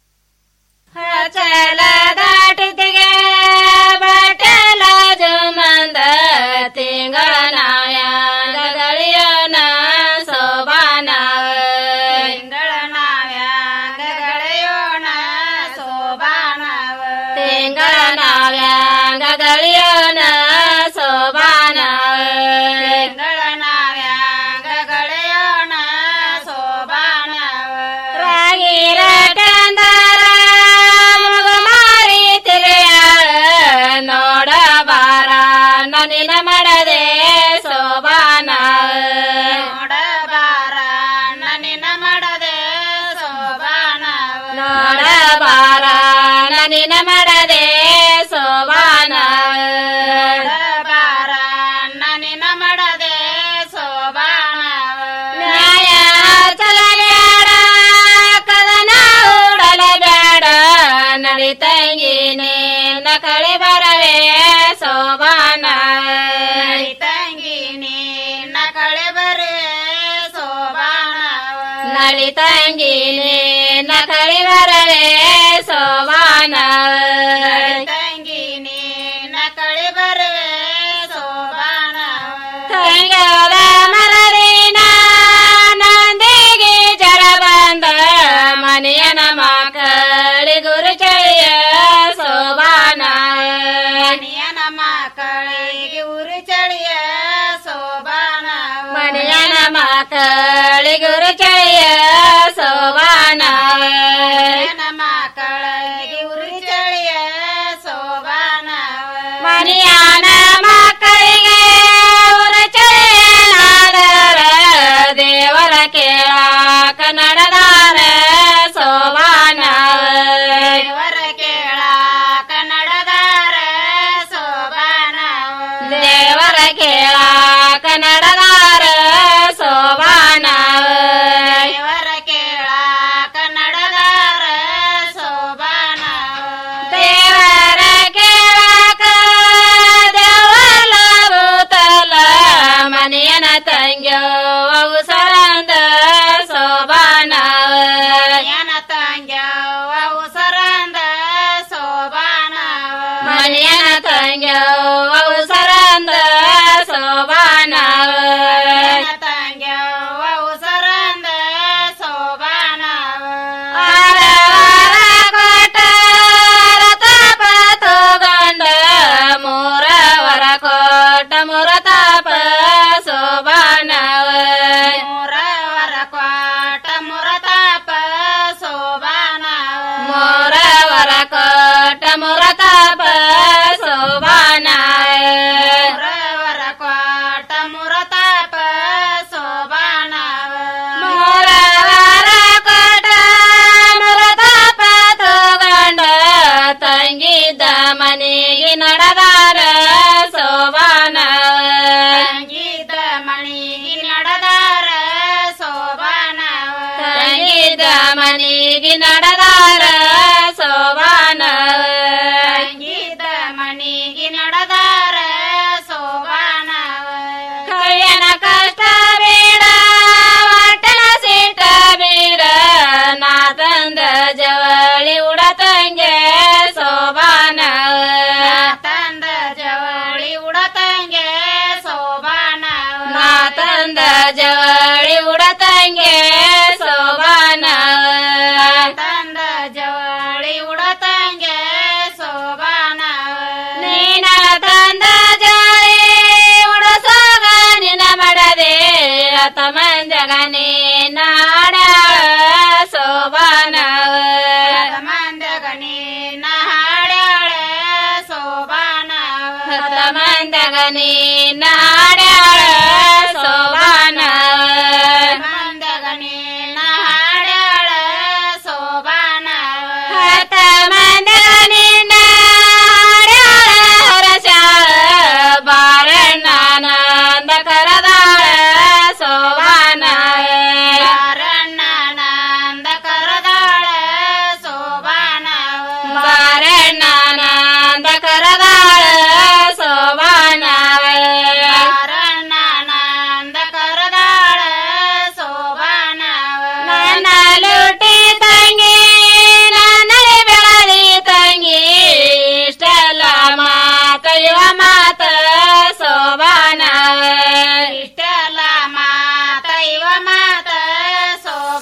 ಚಲ ದಾಟಿತಿಗೆ ಬಟಲ ಜುಮಂದ ತಿಂಗಳ ನಾವ್ಯಾಂಗ ಗಳಿಯೋಣ ಸೋಬಾನ ತಿಂಗಳ ನಾವ್ಯಾಂಗ ಗಳಿಯೋಣ ಸೋಬಾನ ತಿಂಗಳ ನಾವ್ಯಾಂಗ ಗಳಿಯೋಣ ಸೋಬಾನ ತಿಂಗಳ ನಾವ್ಯಾಂಗ ಗಳಿಯೋಣ ಸೋಬಾನ ರಾಗಿ ರಟಂದರ ಮಗ ಮಾರಿ ತಿಳಿಯಾಳ ನೋಡ ಬಾರ ನನಿನ ಮಾಡದೆ ಸೋಬಾನ ನೋಡ ಬಾರ ನನಿನ ಮಾಡದೆ ಸೋಬಾನ ನೋಡ ಬಾರ ನನಿನ ಮಾಡದೆ ಸೋಬಾನ ಬಾರ ನನಿನ ಮಾಡದೆ ಸೋಬಾನ ನ್ಯಾಯ ಚಲಬೇಡ ಕದನ ಉಡಲ ಬೇಡ ನಡಿತಂಗಿನಿ ನಕಳಿ ಬರವೆ ಸೋಬಾನ ನಡಿತಂಗಿನಿ ನಕಳಿ ಬರವೆ ಸೋಬಾನ ನಳಿತಂಗಿನಿ ನಕಳಿ ಬರವೆ ಸೋಬಾನ ತಂಗಿನಿ ನಕಳಿ ಬರವೆ ಸೋಬಾನ ತಂಗದ ಮರದಿನ ನಂದಿಗೆ ಜರ ಬಂದ ಮನೆಯನ ಮಕ್ಕಳಿ ಗುರು ಚಳಿಯ ಸೋಬಾನ ಮನೆಯನ ಮಕ್ಕಳಿಗೆ ಉರು ಚಳಿಯ ಸೋಬಾನ ಮನೆಯನ ಮಕ್ಕಳಿ ಗುರು ಚಳಿಯ ಸೋಬಾನ ಮಕ್ಕಳಿಗೆ ಉರು ಚಳಿಯ ಸೋಬಾನ ಮನೆಯನ ಮಕ್ಕಳಿಗೆ ಉರು ಚಳಿಯನಾದರ ದೇವರ ಕೇಳಾಕ ನಡೆದಾರ ಸೋಬಾನ ದೇವರ ಕೇಳಾಕ ನಡೆದಾರ ಸೋಬಾನ ದೇವರ ಕೇಳಾಕ ನಡೆದಾರ ಸೋಬಾನ ದೇವರ ಕೇಳಾಕ ನಡೆದಾರ ಸೋಬಾನ ದೇವರ ಕೇಳಾಕ ದೇವಲ ಭೂತಲ ಮನೆಯನ ತಂಗ್ಯೋ ಅವು ಸರಂದ ಸೋಬಾನ ಮನೆಯನ ತಂಗ್ಯೋ ಅವು ಸರಂದ ಸೋಬಾನ ಮನೆಯನ ತಂಗ್ಯೋ ಅವು ಸರಂದ ಸೋಬಾನ ತಂಗ್ಯೋ ಅವು ಸರಂದ ಸೋಬಾನ ಕೋಟ ರತಾಪ ತೋಗಂಡ ಮೂರವರ ಕೋಟ ಮುರತಾಪ ಸೋಬಾನವ ಮೂರವರ ಕೋಟ ಮುರತಾಪ ಸೋಬಾನವ ಮೂರವರ ಕೋಟ ಮುರತಾಪ ಸೋಬಾನವ ಮೂರವರ ಕೋಟ ಮುರತಾಪ ಸೋಬಾನವ ಮೂರವರ ಕೋಟ ಮುರತಾಪ ತೋಗಂಡ ತಂಗಿದ್ದ ಮನೆಗೆ ನಡೆದಾರ ಸೋಬಾನ ತಂಗಿದ್ದ ಮನೆಗೆ ನಡೆದಾರ ಸೋಬಾನ ತಂಗಿದ್ದ ಮನೆಗೆ ನಡೆದಾರ ಸೋಬಾನ ತಂಗಿದ್ದ ಮನೆಗೆ ನಡೆದಾರ ಸೋಬಾನ ಕೈಯನ ಕಷ್ಟ ಬೇಡ ಒಟ್ಟನ ಸೀಟ ಬೇಡ ನಾ ತಂದ ಜವಳಿ ಉಡತಂಗೆ ಸೋಬಾನ ತಂದ ಜವಳಿ ಉಡತಂಗೆ ಸೋಬಾನ ನಾ ತಂದ ಜವಳಿ ಉಡತಂಗೆ ಸೋಬಾನ ತಂದ ಜವಳಿ ಉಡತಂಗೆ ಸೋಬಾನ ನೀನ ತಂದ ಜವಳಿ ಉಡಸೋಗ ನಿನ ಮಾಡದೆ ಅತ ಮಂದಗನೆ ನಾಡ್ಯಾಳ ಸೋಬಾನ ಮಂದಗನೆ ನಾಡ್ಯಾಳ ಸೋಬಾನ ಮಂದಗನೆ ನಾ